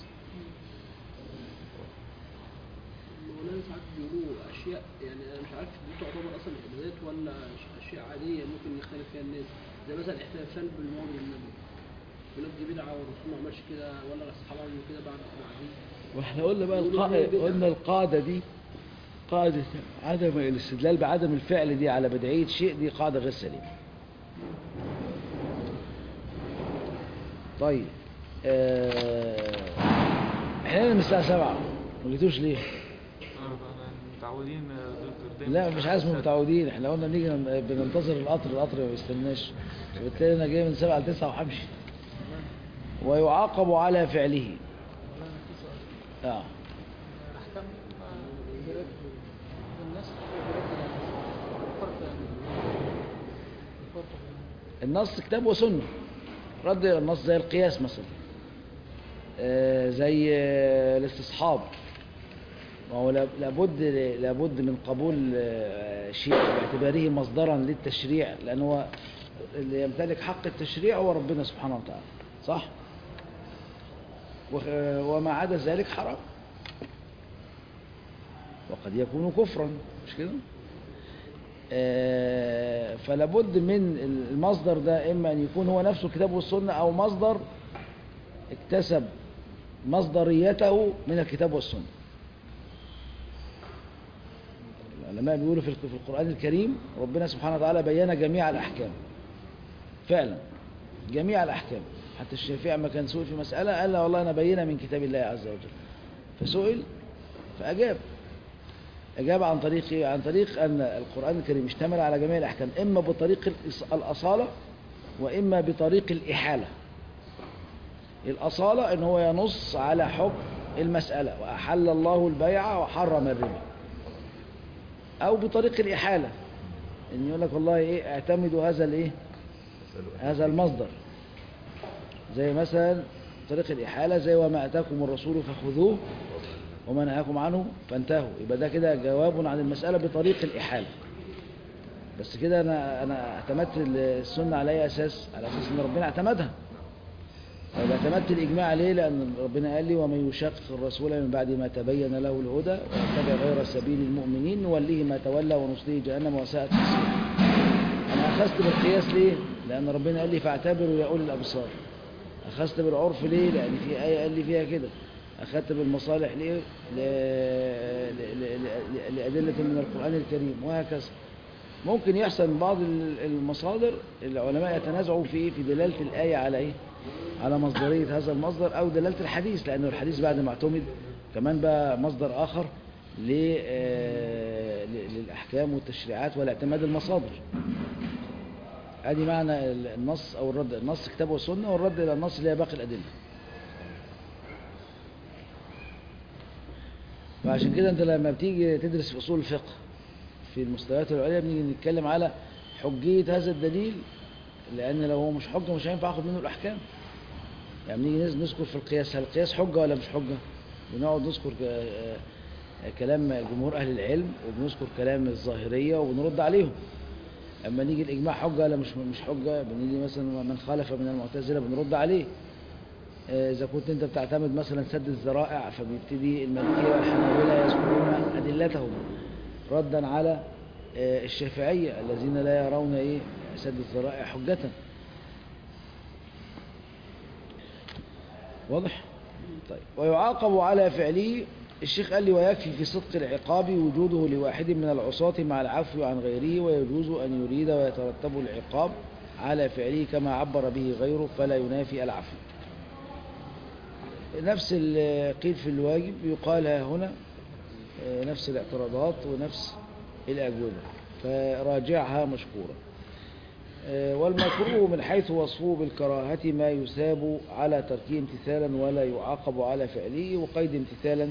مولانا ساعات بيقولوا اشياء يعني انا مش عارف دي تعتبر اصلا عبادات ولا ش- اشياء عاديه ممكن يختلف فيها الناس زي مثلا الاحتفال بالمولد النبوي يقول لك دي بدعه والرسول ما عملش كده ولا الصحابه عملوا كده بعد بعدين واحنا قلنا بقى يقولوا القاعدة إن هي بدعة. قلنا القاعدة دي قاعدة عدم الاستدلال بعدم الفعل دي على بدعية شيء دي قاعدة غير سليمة طيب آه، احنا هنا من الساعة سبعة ما جيتوش ليه؟ متعودين يا دكتور دايما لا مش عايز متعودين احنا قلنا بنيجي نم- بننتظر القطر القطر ما بيستناش وبالتالي انا جاي من سبعة لتسعة وهمشي ويعاقب على فعله مولانا في سؤال اه احكام برد بالنسخ وبرد النسخ الفرق يعني النص كتاب وسنة رد إلى النص زي القياس مثلا آه، زي آه، الاستصحاب ما هو لاب- لابد لابد من قبول آه، شيء باعتباره مصدرا للتشريع لأن هو اللي يمتلك حق التشريع هو ربنا سبحانه وتعالى صح وخ- وما عدا ذلك حرام وقد يكون كفرا مش كده آه، فلابد من المصدر ده إما أن يكون هو نفسه الكتاب والسنة أو مصدر اكتسب مصدريته من الكتاب والسنة العلماء بيقولوا في في القرآن الكريم ربنا سبحانه وتعالى بين جميع الأحكام فعلا جميع الأحكام حتى الشافعي ما كان سئل في مسألة قال لا والله أنا بينها من كتاب الله عز وجل فسئل فأجاب أجاب عن طريق إيه؟ عن طريق أن القرآن الكريم اشتمل على جميع الأحكام إما بطريق الإص- الأصالة وإما بطريق الإحالة الأصالة إن هو ينص على حكم المسألة وأحل الله البيع وحرم الربا أو بطريق الإحالة إن يقول لك والله إيه اعتمدوا هذا الإيه هذا المصدر زي مثلا طريق الإحالة زي وما أتاكم الرسول فخذوه وما نهاكم عنه فانتهوا يبقى ده كده جواب عن المسألة بطريق الإحالة بس كده أنا أنا اعتمدت السنة على أي أساس؟ على أساس إن ربنا اعتمدها طيب اعتمدت الإجماع عليه لأن ربنا قال لي ومن يشقق الرسول من بعد ما تبين له الهدى ويتبع غير سبيل المؤمنين نوليه ما تولى ونصليه جهنم وساءت مصيره أنا أخذت بالقياس ليه؟ لأن ربنا قال لي فاعتبروا يا أولي الأبصار أخذت بالعرف ليه؟ لأن في آية قال لي فيها كده أخذت بالمصالح ليه؟ ل... ل... ل... ل... لأدلة من القرآن الكريم وهكذا ممكن يحصل من بعض ال- المصادر العلماء يتنازعوا في إيه؟ في دلالة الآية على إيه؟ على مصدرية هذا المصدر أو دلالة الحديث لأنه الحديث بعد ما اعتمد كمان بقى مصدر آخر ل- آه، ل- للأحكام والتشريعات والاعتماد المصادر ادي معنى ال- النص او الرد النص كتاب والسنه والرد الى النص اللي هي باقي الادله وعشان كده انت لما بتيجي تدرس في اصول الفقه في المستويات العليا بنيجي نتكلم على حجيه هذا الدليل لان لو هو مش حجه مش هينفع اخد منه الاحكام يعني بنيجي نز- نذكر في القياس هل القياس حجه ولا مش حجه بنقعد نذكر ك- آه، كلام جمهور اهل العلم وبنذكر كلام الظاهريه وبنرد عليهم اما نيجي الاجماع حجه ولا مش مش حجه بنيجي مثلا من خالف من المعتزله بنرد عليه آه، اذا كنت انت بتعتمد مثلا سد الذرائع فبيبتدي المالكيه والحنابله يذكرون ادلتهم ردا على آه، الشافعيه الذين لا يرون ايه سد الذرائع حجه واضح طيب ويعاقب على فعله الشيخ قال لي ويكفي في صدق العقاب وجوده لواحد من العصاة مع العفو عن غيره ويجوز أن يريد ويترتب العقاب على فعله كما عبر به غيره فلا ينافي العفو نفس اللي قيل في الواجب يقال ها هنا آه، نفس الاعتراضات ونفس الأجوبة فراجعها مشكورا آه، والمكروه من حيث وصفه بالكراهة ما يثاب على تركه امتثالا ولا يعاقب على فعله وقيد امتثالا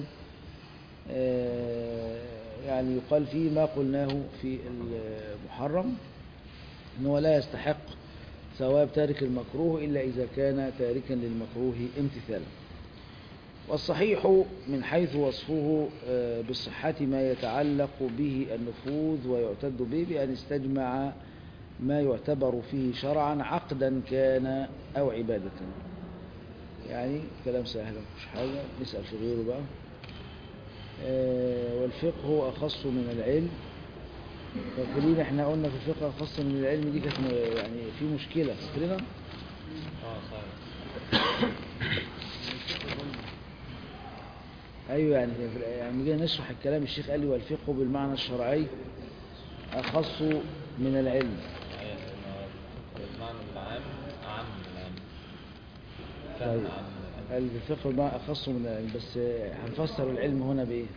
آه، يعني يقال فيه ما قلناه في المحرم أنه لا يستحق ثواب تارك المكروه إلا إذا كان تاركا للمكروه امتثالا والصحيح من حيث وصفه آه، بالصحة ما يتعلق به النفوذ ويعتد به بأن استجمع ما يعتبر فيه شرعا عقدا كان أو عبادة يعني كلام سهل مش حاجة نسأل في غيره بقى آه، والفقه أخص من العلم فاكرين احنا قلنا في الفقه أخص من العلم دي كانت م- يعني في مشكلة فاكرينها؟ اه صحيح ايوه يعني في- يعني جينا نشرح الكلام الشيخ قال لي والفقه بالمعنى الشرعي أخص من العلم أيوة، إنه المعنى العام أعم من العام فهم طيب. عام من العلم قال الفقه بالمعنى أخص من العلم بس هنفسر العلم هنا بإيه؟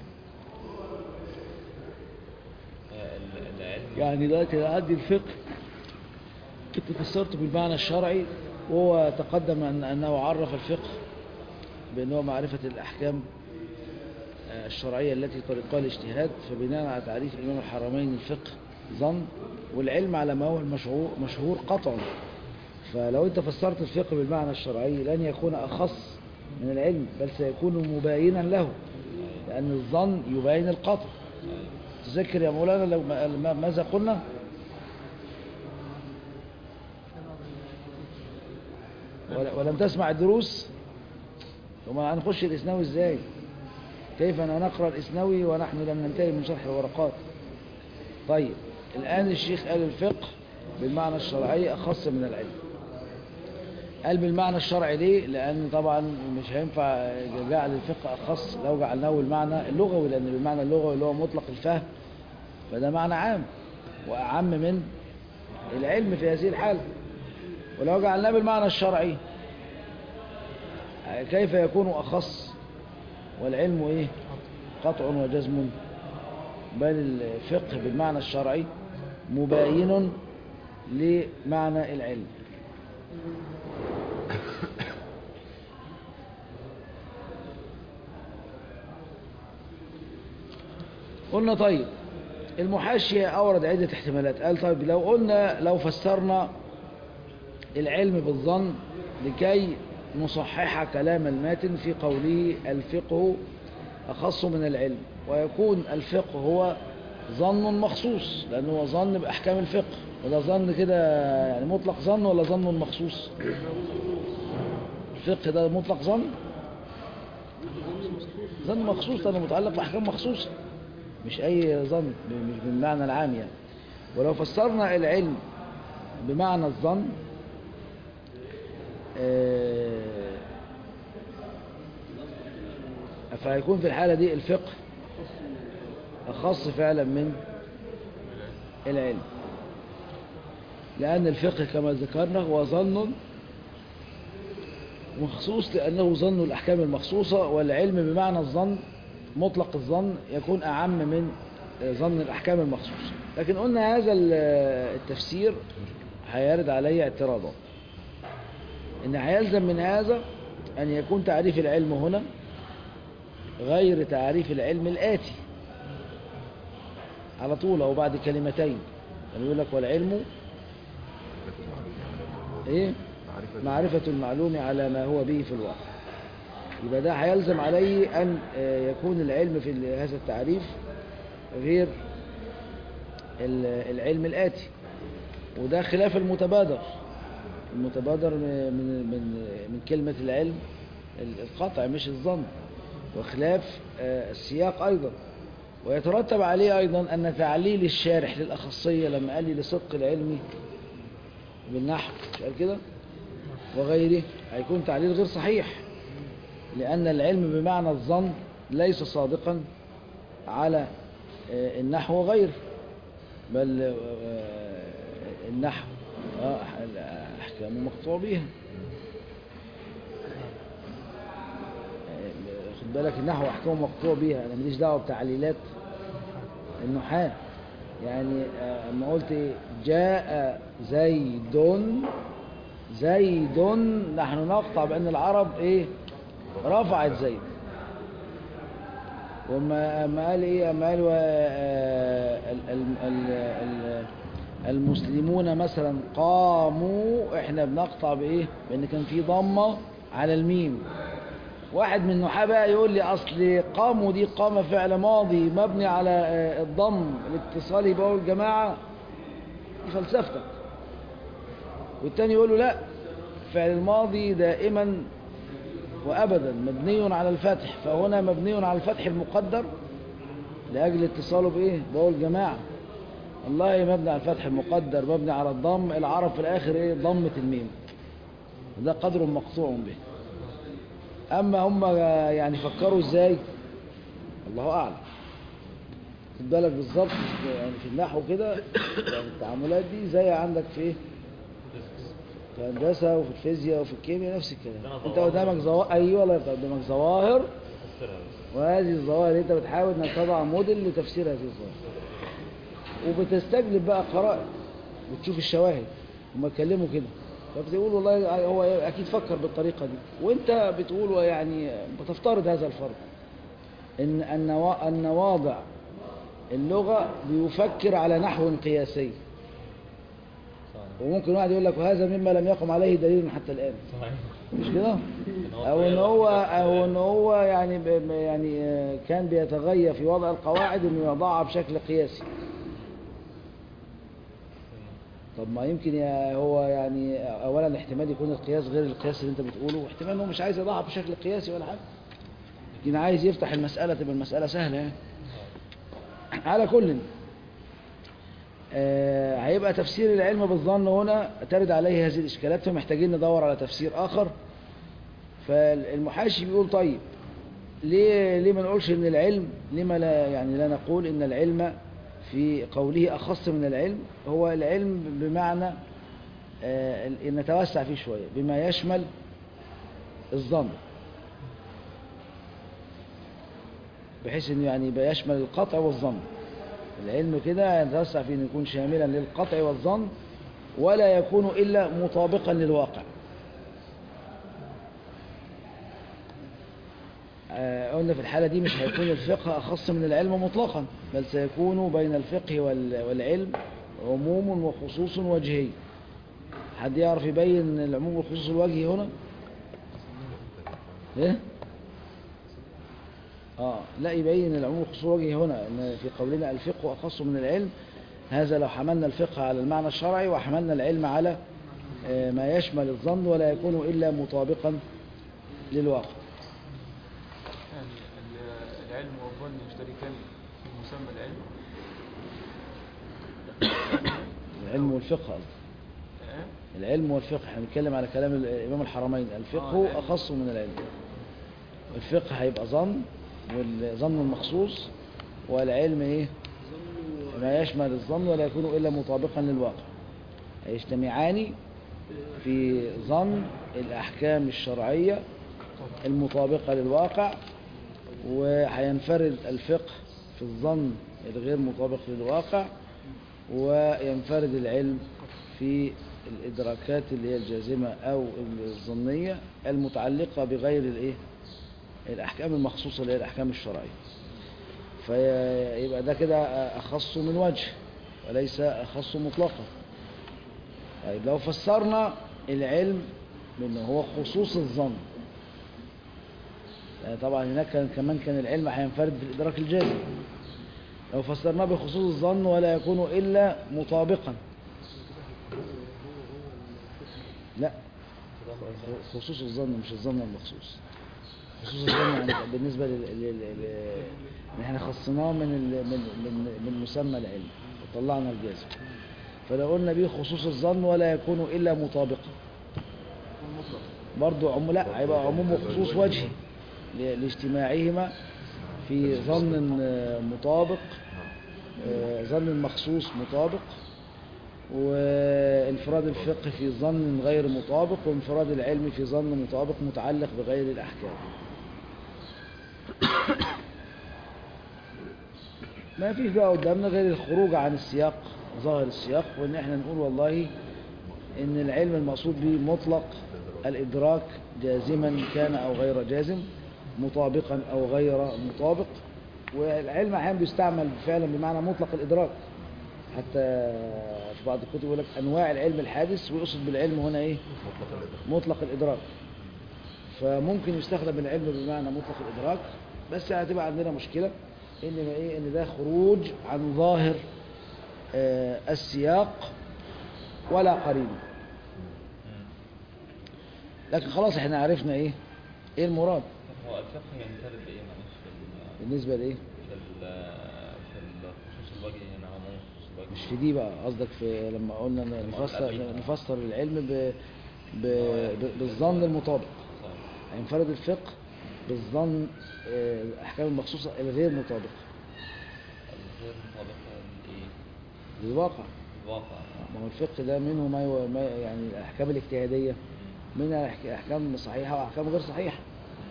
آه، ال- العلم يعني دلوقتي أنا عندي الفقه كنت فسرته بالمعنى الشرعي وهو تقدم أن أنه عرف الفقه بأنه معرفة الأحكام آه، الشرعية التي طريقها الاجتهاد فبناء على تعريف إمام الحرمين الفقه ظن والعلم على ما هو المشهور مشهور قطعا فلو انت فسرت الفقه بالمعنى الشرعي لن يكون أخص من العلم بل سيكون مباينا له لأن الظن يبين القطع تذكر يا مولانا لو ما- ماذا قلنا ولا- ولم تسمع الدروس وما هنخش الإسناوي ازاي كيف نقرأ الإسناوي ونحن لم ننتهي من شرح الورقات طيب الآن الشيخ قال الفقه بالمعنى الشرعي أخص من العلم قال بالمعنى الشرعي ليه لأن طبعا مش هينفع جعل الفقه أخص لو جعلناه بالمعنى اللغوي لأن بالمعنى اللغوي اللي هو مطلق الفهم فده معنى عام وأعم من العلم في هذه الحالة ولو جعلناه بالمعنى الشرعي كيف يكون أخص والعلم إيه قطع وجزم بل الفقه بالمعنى الشرعي مباين لمعنى العلم قلنا طيب المحاشية أورد عدة احتمالات قال طيب لو قلنا لو فسرنا العلم بالظن لكي نصحح كلام الماتن في قوله الفقه أخص من العلم ويكون الفقه هو ظن مخصوص لأنه هو ظن بأحكام الفقه وده ظن كده يعني مطلق ظن ولا ظن مخصوص الفقه ده مطلق ظن ظن مخصوص لأنه متعلق بأحكام مخصوصة مش أي ظن مش بالمعنى العام يعني ولو فسرنا العلم بمعنى الظن آه، فهيكون في الحالة دي الفقه أخص فعلا من العلم لأن الفقه كما ذكرنا هو ظن مخصوص لأنه ظن الأحكام المخصوصة والعلم بمعنى الظن مطلق الظن يكون أعم من ظن الأحكام المخصوصة لكن قلنا هذا ال- التفسير هيرد عليه اعتراضات إن هيلزم من هذا أن يكون تعريف العلم هنا غير تعريف العلم الآتي على طول أو بعد كلمتين يعني يقول لك والعلم إيه معرفة المعلوم على ما هو به في الواقع يبقى ده هيلزم عليه أن آه، يكون العلم في ال- هذا التعريف غير ال- العلم الآتي وده خلاف المتبادر المتبادر من من من كلمة العلم القطع مش الظن وخلاف آه، السياق أيضا ويترتب عليه أيضا أن تعليل الشارح للأخصية لما قال لي لصدق العلم بالنحو مش قال كده وغيره هيكون تعليل غير صحيح لأن العلم بمعنى الظن ليس صادقا على آه، النحو وغيره بل آه، النحو آه، أحكام مقطوع بها آه، خد بالك النحو أحكام مقطوع بها أنا ماليش دعوة بتعليلات النحاة يعني آه، اما قلت إيه؟ جاء زيد زيد نحن نقطع بأن العرب إيه رفعت زيد وما ما قال ايه ما قال و- آه، ال- ال- ال- ال- المسلمون مثلا قاموا احنا بنقطع بايه بان كان في ضمه على الميم واحد من النحاة بقى يقول لي اصل قاموا دي قام فعل ماضي مبني على آه، الضم الاتصالي بقول الجماعه دي فلسفتك والتاني يقول له لا فعل الماضي دائما وأبدا مبني على الفتح فهنا مبني على الفتح المقدر لأجل اتصاله بإيه بقول جماعة والله مبني على الفتح المقدر مبني على الضم العرب في الآخر إيه ضمة الميم وده قدر مقطوع به أما هم يعني فكروا إزاي الله أعلم خد بالك بالظبط يعني في النحو كده يعني التعاملات دي زي عندك في إيه في الهندسة وفي الفيزياء وفي الكيمياء نفس الكلام انت قدامك ظواهر ايوه الله يرضى قدامك ظواهر وهذه الظواهر انت بتحاول انك تضع موديل لتفسير هذه الظواهر وبتستجلب بقى قرائن بتشوف الشواهد هم اتكلموا كده فبتقول والله هو اكيد فكر بالطريقه دي وانت بتقول يعني بتفترض هذا الفرض ان ان وا- ان واضع اللغة بيفكر على نحو قياسي صحيح وممكن واحد يقول لك وهذا مما لم يقم عليه دليل حتى الآن صحيح مش كده إن هو او ان طيب هو واحد او بس- ان هو يعني ب- يعني آه، كان بيتغير في وضع القواعد انه يضعها بشكل قياسي طب ما يمكن يا هو يعني اولا احتمال يكون القياس غير القياس اللي انت بتقوله واحتمال انه مش عايز يضعها بشكل قياسي ولا حاجه لكن عايز يفتح المساله تبقى المساله سهله يعني على كل آه، هيبقى تفسير العلم بالظن هنا ترد عليه هذه الاشكالات فمحتاجين ندور على تفسير اخر فالمحاشي بيقول طيب ليه ليه ما نقولش ان العلم لما لا يعني لا نقول ان العلم في قوله اخص من العلم هو العلم بمعنى آه، ال- نتوسع فيه شويه بما يشمل الظن بحيث انه يعني يبقى يشمل القطع والظن العلم كده يتوسع في انه يكون شاملا للقطع والظن ولا يكون الا مطابقا للواقع آه، قلنا في الحالة دي مش هيكون الفقه أخص من العلم مطلقا بل سيكون بين الفقه وال- والعلم عموم وخصوص وجهي حد يعرف يبين العموم والخصوص الوجهي هنا ايه اه لا يبين العموم والخصوص الوجهي هنا ان في قولنا الفقه أخص من العلم هذا لو حملنا الفقه على المعنى الشرعي وحملنا العلم على آه، ما يشمل الظن ولا يكون إلا مطابقا للواقع يعني ال- العلم والظن يشتركان في مسمى العلم العلم والفقه قصدي آه؟ العلم والفقه احنا بنتكلم على كلام الإمام الحرمين الفقه العلم. أخص من العلم الفقه هيبقى ظن والظن المخصوص والعلم ايه ما يشمل الظن ولا يكون إلا مطابقا للواقع هيجتمعان في ظن الأحكام الشرعية المطابقة للواقع وهينفرد الفقه في الظن الغير مطابق للواقع وينفرد العلم في الإدراكات اللي هي الجازمة أو الظنية المتعلقة بغير الإيه؟ الأحكام المخصوصة اللي هي الأحكام الشرعية فيبقى ده كده أخص من وجه وليس أخص مطلقا طيب لو فسرنا العلم بأنه هو خصوص الظن يعني طبعا هناك كان كمان كان العلم هينفرد في الإدراك الجازم لو فسرناه بخصوص الظن ولا يكون إلا مطابقا لا خصوص الظن مش الظن المخصوص خصوص الظن يعني بالنسبة لل... لل... لل... إن احنا خصناه من ال... من من من مسمى العلم وطلعنا الجازم فلو قلنا به خصوص الظن ولا يكون إلا مطابقا برضو عموم لا هيبقى عموم وخصوص وجهي ل- لاجتماعهما في ظن آه، مطابق آه، ظن مخصوص مطابق وانفراد الفقه في ظن غير مطابق وانفراد العلم في ظن مطابق متعلق بغير الأحكام ما فيش بقى قدامنا غير الخروج عن السياق ظاهر السياق وان احنا نقول والله ان العلم المقصود به مطلق الادراك جازما كان او غير جازم مطابقا او غير مطابق والعلم احيانا بيستعمل فعلا بمعنى مطلق الادراك حتى في بعض الكتب يقول لك انواع العلم الحادث ويقصد بالعلم هنا ايه مطلق الادراك فممكن يستخدم العلم بمعنى مطلق الادراك بس هتبقى عندنا مشكله ان ما ايه ان ده خروج عن ظاهر آه، السياق ولا قرينه لكن خلاص احنا عرفنا ايه ايه المراد طب هو الفقه ينفرد بإيه معلش في ال- بالنسبه لايه في ال- في الخصوص الوجهي هنا عموم خصوص الوجهي مش في دي بقى قصدك في لما قلنا ن- لما نفسر قلنا قبل. نفسر العلم ب... ب... ب... بالظن المطابق صحيح. هينفرد الفقه بالظن آه، الاحكام المخصوصه الغير مطابقه الغير مطابقة لإيه؟ للواقع الواقع ما هو الفقه ده منه ما, يو... ما يعني الاحكام الاجتهاديه منها أحك- احكام صحيحه واحكام غير صحيحه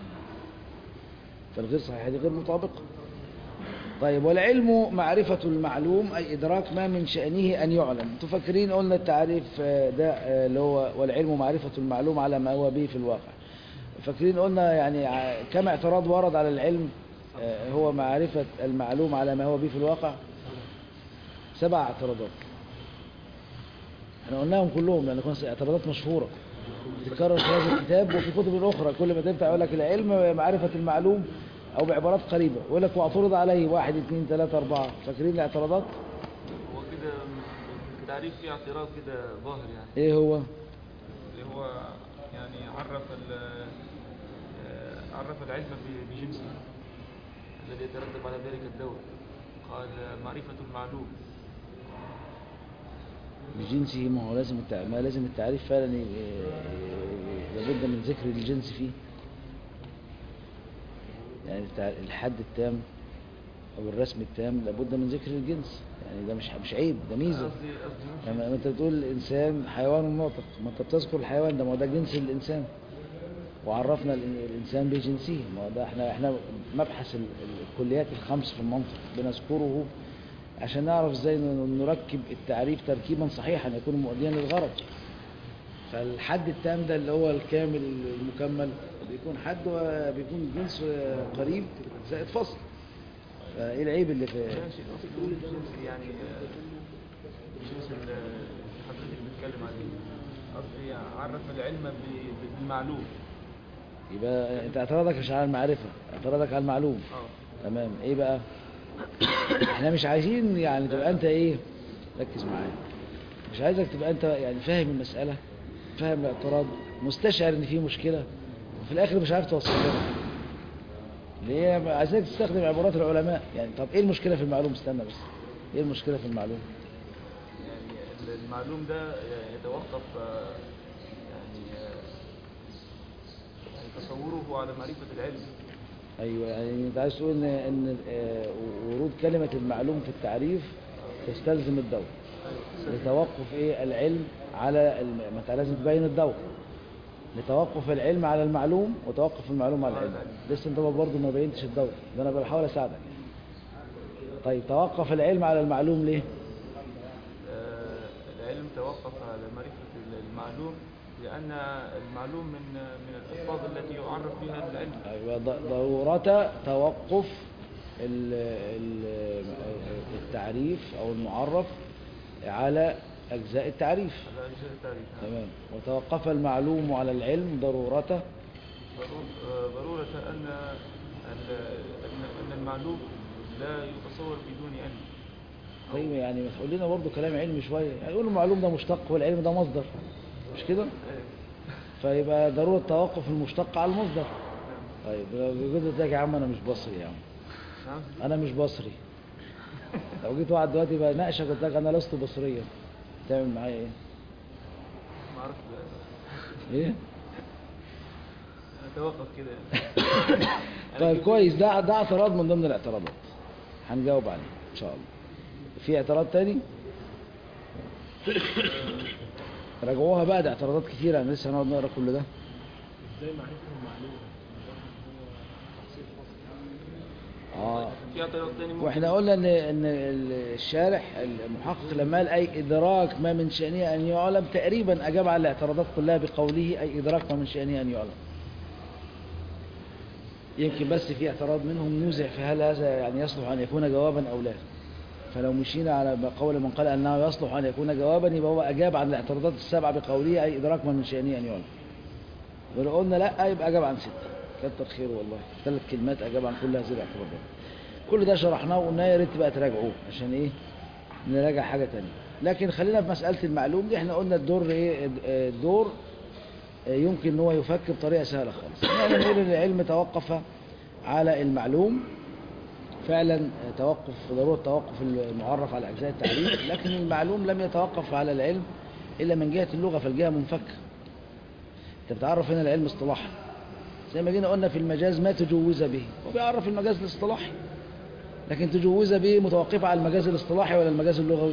فالغير صحيحه دي غير مطابقه طيب والعلم معرفة المعلوم أي إدراك ما من شأنه أن يعلم انتوا فاكرين قلنا التعريف آه، ده آه، اللي هو والعلم معرفة المعلوم على ما هو به في الواقع فاكرين قلنا يعني ع- كم اعتراض ورد على العلم آه، هو معرفة المعلوم على ما هو به في الواقع سبع اعتراضات احنا قلناهم كلهم لان كانت اعتراضات مشهورة تتكرر في هذا الكتاب وفي كتب اخرى كل ما تفتح يقول لك العلم معرفة المعلوم او بعبارات قريبة يقول لك واعترض عليه واحد اثنين ثلاثة اربعة فاكرين الاعتراضات هو كده في التعريف في اعتراض كده ظاهر يعني ايه هو اللي هو يعني عرف ال آه، عرف العلم ب- بجنسه الذي يترتب على ذلك الدور قال معرفة المعلوم بجنسه ما هو لازم التع... ما لازم التعريف فعلا ي- ي- لابد من ذكر الجنس فيه يعني التع... الحد التام او الرسم التام لابد من ذكر الجنس يعني ده مش مش عيب ده ميزه قصدي قصدي لما لما انت بتقول الانسان حيوان ناطق ما انت بتذكر الحيوان ده ما هو ده جنس الانسان وعرفنا ال- الانسان بجنسه ما هو ده احنا احنا مبحث ال- ال- الكليات الخمس في المنطق بنذكره عشان نعرف ازاي ن- نركب التعريف تركيبا صحيحا يكون مؤديا للغرض فالحد التام ده اللي هو الكامل المكمل بيكون حد و- بيكون جنس قريب زائد فصل فايه العيب اللي في ماشي قصدي تقول الجنس يعني آه، الجنس اللي حضرتك بتتكلم عليه قصدي عرف العلم ب- ب- بالمعلوم يبقى انت اعتراضك مش على المعرفة اعتراضك على المعلوم اه تمام ايه بقى احنا مش عايزين يعني تبقى انت ايه ركز معايا مش عايزك تبقى انت يعني فاهم المسألة فاهم الاعتراض مستشعر ان في مشكلة وفي الاخر مش عارف توصل لها ليه عايزك تستخدم عبارات العلماء يعني طب ايه المشكلة في المعلوم استنى بس ايه المشكلة في المعلوم يعني المعلوم ده يتوقف آه، يعني آه، يعني تصوره على معرفة العلم ايوه يعني انت عايز تقول ان ان آه، ورود كلمة المعلوم في التعريف تستلزم الدور لتوقف ايه العلم على الم... ما انت لازم تبين الدور لتوقف العلم على المعلوم وتوقف المعلوم على العلم لسه انت برضه ما بينتش الدور ده انا بحاول اساعدك طيب توقف العلم على المعلوم ليه آه، العلم توقف على معرفة المعلوم لأن المعلوم من من الألفاظ التي يعرف بها العلم ايوه ض- ضرورة توقف ال... ال... التعريف او المعرف على اجزاء التعريف على أجزاء التعريف تمام وتوقف المعلوم على العلم ضرورته ضرو- آه، ضرورة أن ال- أن أن المعلوم لا يتصور بدون علم طيب يعني ما تقول لنا برضه كلام علمي شويه يعني يقول المعلوم ده مشتق والعلم ده مصدر مش كده فيبقى ضروره توقف المشتق على المصدر طيب لو جيت قلت لك يا عم انا مش بصري يا عم نعم انا مش بصري لو جيت واحد دلوقتي بقى ناقشك قلت لك انا لست بصريا تعمل معايا ايه ما أعرف ايه أتوقف كده طيب كويس ده ده اعتراض من ضمن الاعتراضات هنجاوب عليه ان شاء الله في اعتراض تاني راجعوها بقى ده اعتراضات كتيرة انا لسه هنقعد نقرا كل ده ازاي معرفة المعلوم هو تحصيل فصل اه في اعتراض تاني ممكن واحنا قلنا ان ان الشارح المحقق لما قال اي ادراك ما من شانه ان يعلم تقريبا اجاب على الاعتراضات كلها بقوله اي ادراك ما من شانه ان يعلم يمكن بس في اعتراض منهم نوزع في هل هذا يعني يصلح ان يكون جوابا او لا فلو مشينا على قول من قال انه يصلح ان يكون جوابا يبقى هو اجاب عن الاعتراضات السبعه بقوله اي ادراك ما من شانه ان يعلم ولو قلنا لا يبقى اجاب عن سته كتر خير والله ثلاث كلمات اجاب عن كل هذه الاعتراضات كل ده شرحناه وقلنا يا ريت بقى تراجعوه عشان ايه نراجع حاجة تانية لكن خلينا في مسألة المعلوم دي احنا قلنا الدور ايه الدور يمكن ان هو يفك بطريقة سهلة خالص يعني نقول ان العلم توقف على المعلوم فعلا توقف ضرورة توقف المعرف على أجزاء التعريف لكن المعلوم لم يتوقف على العلم إلا من جهة اللغة فالجهة منفكة انت بتعرف هنا العلم اصطلاحا زي ما جينا قلنا في المجاز ما تجوز به وبيعرف المجاز الاصطلاحي لكن تجوز به متوقفة على المجاز الاصطلاحي ولا المجاز اللغوي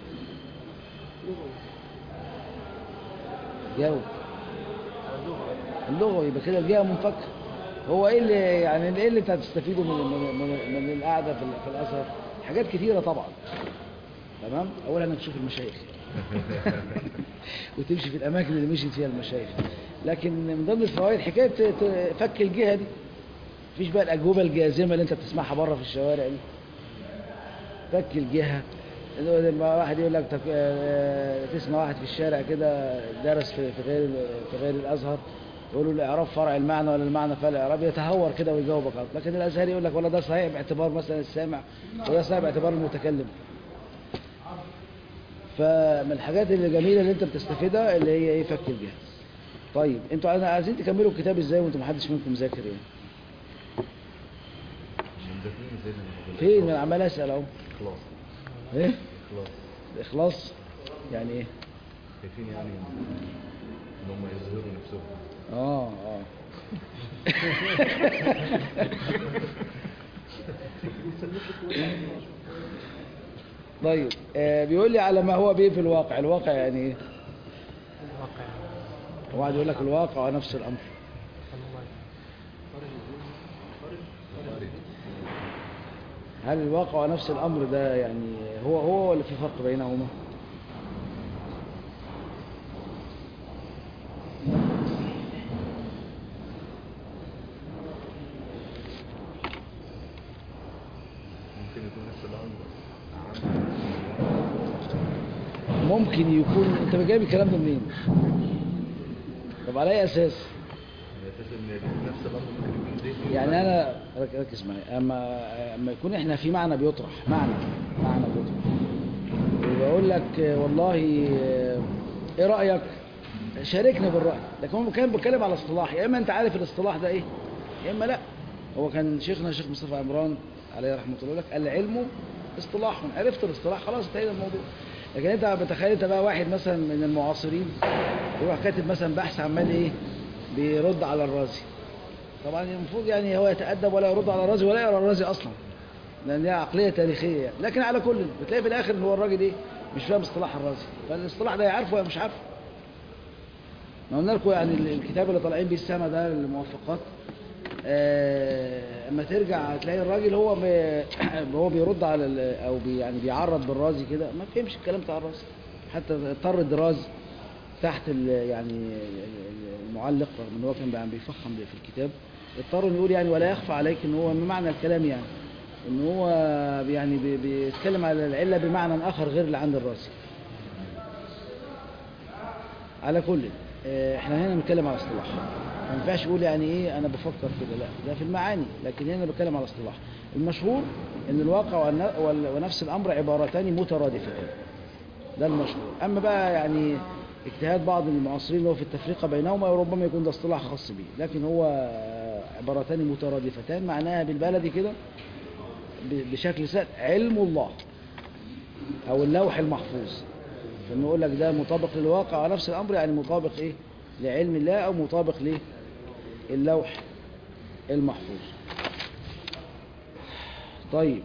جاوب اللغوي يبقى كده الجهة منفكة هو ايه اللي يعني ايه اللي انت هتستفيده من من من, من القعده في, ال- في الازهر حاجات كتيره طبعا تمام اولا انك تشوف المشايخ وتمشي في الاماكن اللي مشيت فيها المشايخ لكن من ضمن الفوائد حكايه ت- ت- فك الجهه دي مفيش بقى الأجوبة الجازمة اللي أنت بتسمعها بره في الشوارع دي فك الجهة لما واحد يقول لك تك... آه، تسمع واحد في الشارع كده درس في في غير في غير الازهر يقول له الاعراب فرع المعنى ولا المعنى فرع الاعراب يتهور كده ويجاوبك على طول. لكن الازهري يقول لك ولا ده صحيح باعتبار مثلا السامع وده صحيح باعتبار المتكلم فمن الحاجات الجميله اللي انت بتستفيدها اللي هي ايه فك الجهه طيب انتوا عايزين- عايزين تكملوا الكتاب ازاي وانتوا محدش منكم ذاكر يعني مذاكرين ازاي من حضرتك؟ فين انا عمال اسال اهو خلاص ايه خلاص الاخلاص يعني ايه شايفين يعني ان هم يظهروا نفسهم اه اه طيب آه بيقول لي على ما هو به في الواقع الواقع يعني ايه واقع واحد يقول لك الواقع نفس الامر الله هل الواقع نفس الامر ده يعني هو هو ولا في فرق بينهما ممكن يكون نفس الامر ممكن يكون انت جايب الكلام ده منين طب على اي اساس على اساس ان نفس الامر ممكن يكون ذهني يعني انا رك- ركز معايا اما اما يكون احنا في معنى بيطرح معنى معنى بيطرح وبقول لك آه، والله آه، ايه رايك شاركنا بالراي لكن هو كان بيتكلم على اصطلاح يا اما انت عارف الاصطلاح ده ايه يا اما لا هو كان شيخنا الشيخ مصطفى عمران عليه رحمه الله يقول لك العلم اصطلاح عرفت الاصطلاح خلاص انتهينا الموضوع لكن انت بتخيل انت بقى واحد مثلا من المعاصرين يروح كاتب مثلا بحث عمال ايه بيرد على الرازي طبعا المفروض يعني هو يتأدب ولا يرد على الرازي ولا يقرا الرازي اصلا لان دي عقليه تاريخيه يعني. لكن على كل بتلاقي في الاخر ان هو الراجل ايه مش فاهم اصطلاح الرازي فالاصطلاح ده يعرفه ولا مش عارفه ما قلنا لكم يعني ال- الكتاب اللي طالعين بيه السما ده الموافقات آه، اما ترجع هتلاقي الراجل هو بي هو بيرد على ال- او بي يعني بيعرض بالرازي كده ما فهمش الكلام بتاع الرازي حتى اضطر الدراز تحت ال يعني ال- المعلق رغم ان هو كان بقى بيفخم في الكتاب اضطر انه يقول يعني ولا يخفى عليك ان هو من معنى الكلام يعني ان هو يعني بي- بيتكلم على العله بمعنى اخر غير اللي عند الرازي على كل آه، احنا هنا بنتكلم على اصطلاح ما ينفعش يقول يعني ايه انا بفكر كده لا ده في المعاني لكن هنا بتكلم على اصطلاح المشهور ان الواقع والن- وال- ونفس الامر عبارتان مترادفتان ده المشهور اما بقى يعني اجتهاد بعض المعاصرين اللي هو في التفرقه بينهما ربما يكون ده اصطلاح خاص به لكن هو آه، عبارتان مترادفتان معناها بالبلدي كده ب- بشكل سهل علم الله او اللوح المحفوظ فانه يقول لك ده مطابق للواقع ونفس الامر يعني مطابق ايه لعلم الله او مطابق للوح المحفوظ طيب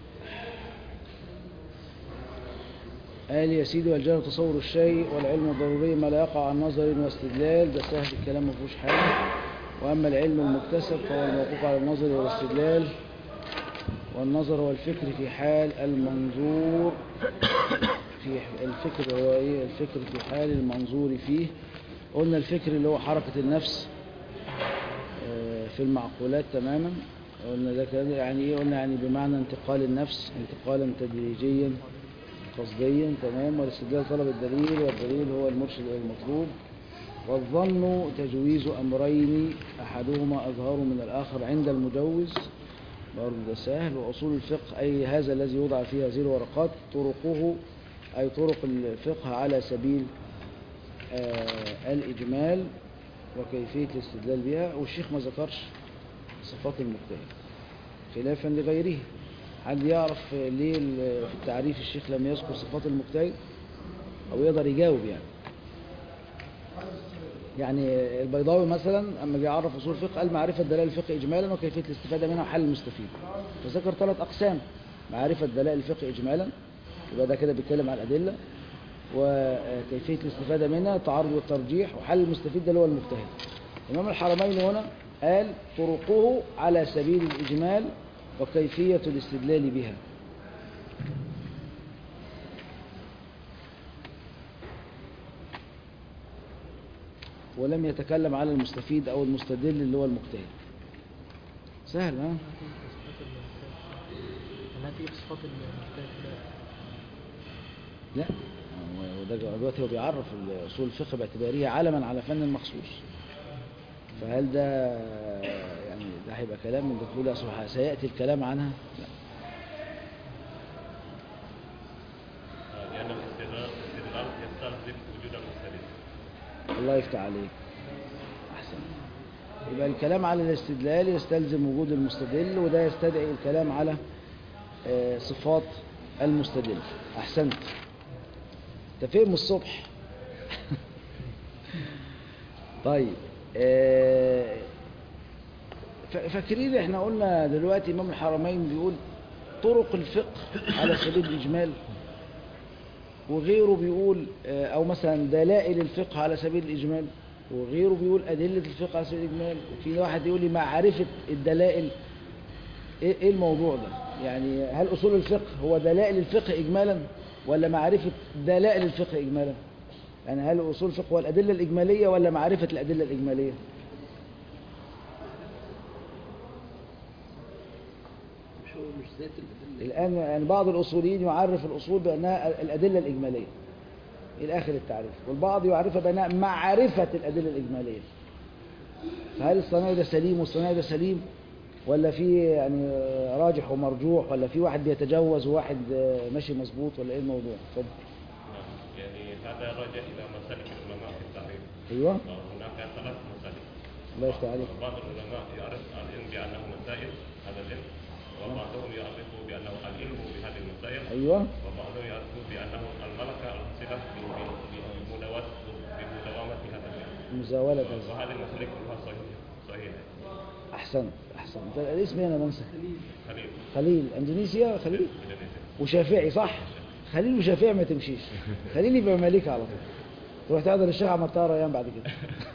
قال يا سيدي والجهل تصور الشيء والعلم الضروري ما لا يقع عن نظر واستدلال ده سهل الكلام ما فيهوش حاجه واما العلم المكتسب فهو الموقوف على النظر والاستدلال والنظر والفكر في حال المنظور في الفكر هو ايه الفكر في حال المنظور فيه قلنا الفكر اللي هو حركة النفس آه، في المعقولات تماما قلنا ده كده يعني ايه قلنا يعني بمعنى انتقال النفس انتقالا تدريجيا قصديا تمام والاستدلال طلب الدليل والدليل هو المرشد الى المطلوب والظن تجويز امرين احدهما اظهر من الاخر عند المجوز برضه ده سهل وأصول الفقه أي هذا الذي يوضع فيه هذه الورقات طرقه أي طرق الفقه على سبيل آه الإجمال وكيفية الاستدلال بها والشيخ ما ذكرش صفات المجتهد خلافا لغيره حد يعرف ليه ال- في التعريف الشيخ لم يذكر صفات المجتهد أو يقدر يجاوب يعني يعني البيضاوي مثلا اما جه يعرف اصول الفقه قال معرفه دلائل الفقه اجمالا وكيفيه الاستفاده منها وحل المستفيد فذكر ثلاث اقسام معرفه دلائل الفقه اجمالا يبقى ده كده بيتكلم على الادله وكيفيه الاستفاده منها التعارض والترجيح وحل المستفيد ده اللي هو المجتهد امام الحرمين هنا قال طرقه على سبيل الاجمال وكيفيه الاستدلال بها ولم يتكلم على المستفيد أو المستدل اللي هو المجتهد سهل ها أنا هتيجي بصفات المحتاج لا لا هو ده دلوقتي هو بيعرف اصول الفقه باعتباره علما على فن مخصوص فهل ده يعني ده هيبقى كلام من بتقول يا سبحانه سياتي الكلام عنها لا لأن الاستدلال الاستدلال يستلزم وجود المستدل الله يفتح عليك احسن يبقى الكلام على الاستدلال يستلزم وجود المستدل وده يستدعي الكلام على آه، صفات المستدل احسنت انت فين من الصبح طيب آه، ف- فاكرين احنا قلنا دلوقتي امام الحرمين بيقول طرق الفقه على سبيل الاجمال وغيره بيقول آه، او مثلا دلائل الفقه على سبيل الاجمال وغيره بيقول ادله الفقه على سبيل الاجمال وفي واحد يقول لي معرفه الدلائل ايه إيه الموضوع ده يعني هل اصول الفقه هو دلائل الفقه اجمالا ولا معرفه دلائل الفقه اجمالا يعني هل اصول الفقه هو الادله الاجماليه ولا معرفه الادله الاجماليه مش هو مش ذات الأدلة الآن يعني بعض الأصوليين يعرف الأصول بأنها الأدلة الإجمالية إلى آخر التعريف والبعض يعرفها بأنها معرفة الأدلة الإجمالية فهل الصناعي ده سليم والصناعي ده سليم ولا في يعني راجح ومرجوح ولا في واحد بيتجوز وواحد ماشي مظبوط ولا ايه الموضوع اتفضل نعم يعني هذا راجع إلى مسالك العلماء في التعريف ايوه وهناك ثلاث مسالك الله يفتح عليك بعض العلماء يعرف العلم بأنه مسائل هذا العلم وبعضهم يعرف بأنه العلم بهذه المسائل ايوه وبعضهم يعرف بأنه الملكة الحاصلة بمداومة بمداومة هذا العلم مزاولة هذا وهذه المسالك كلها صحيحة صحيحة احسنت احسنت أنت الاسم هنا بنسى خليل خليل اندونيسيا خليل إندونيسيا وشافعي صح خليل وشافعي ما تمشيش خليل يبقى مالكي على طول تروح تقعد الشيخ عمال طاهر ايام بعد كده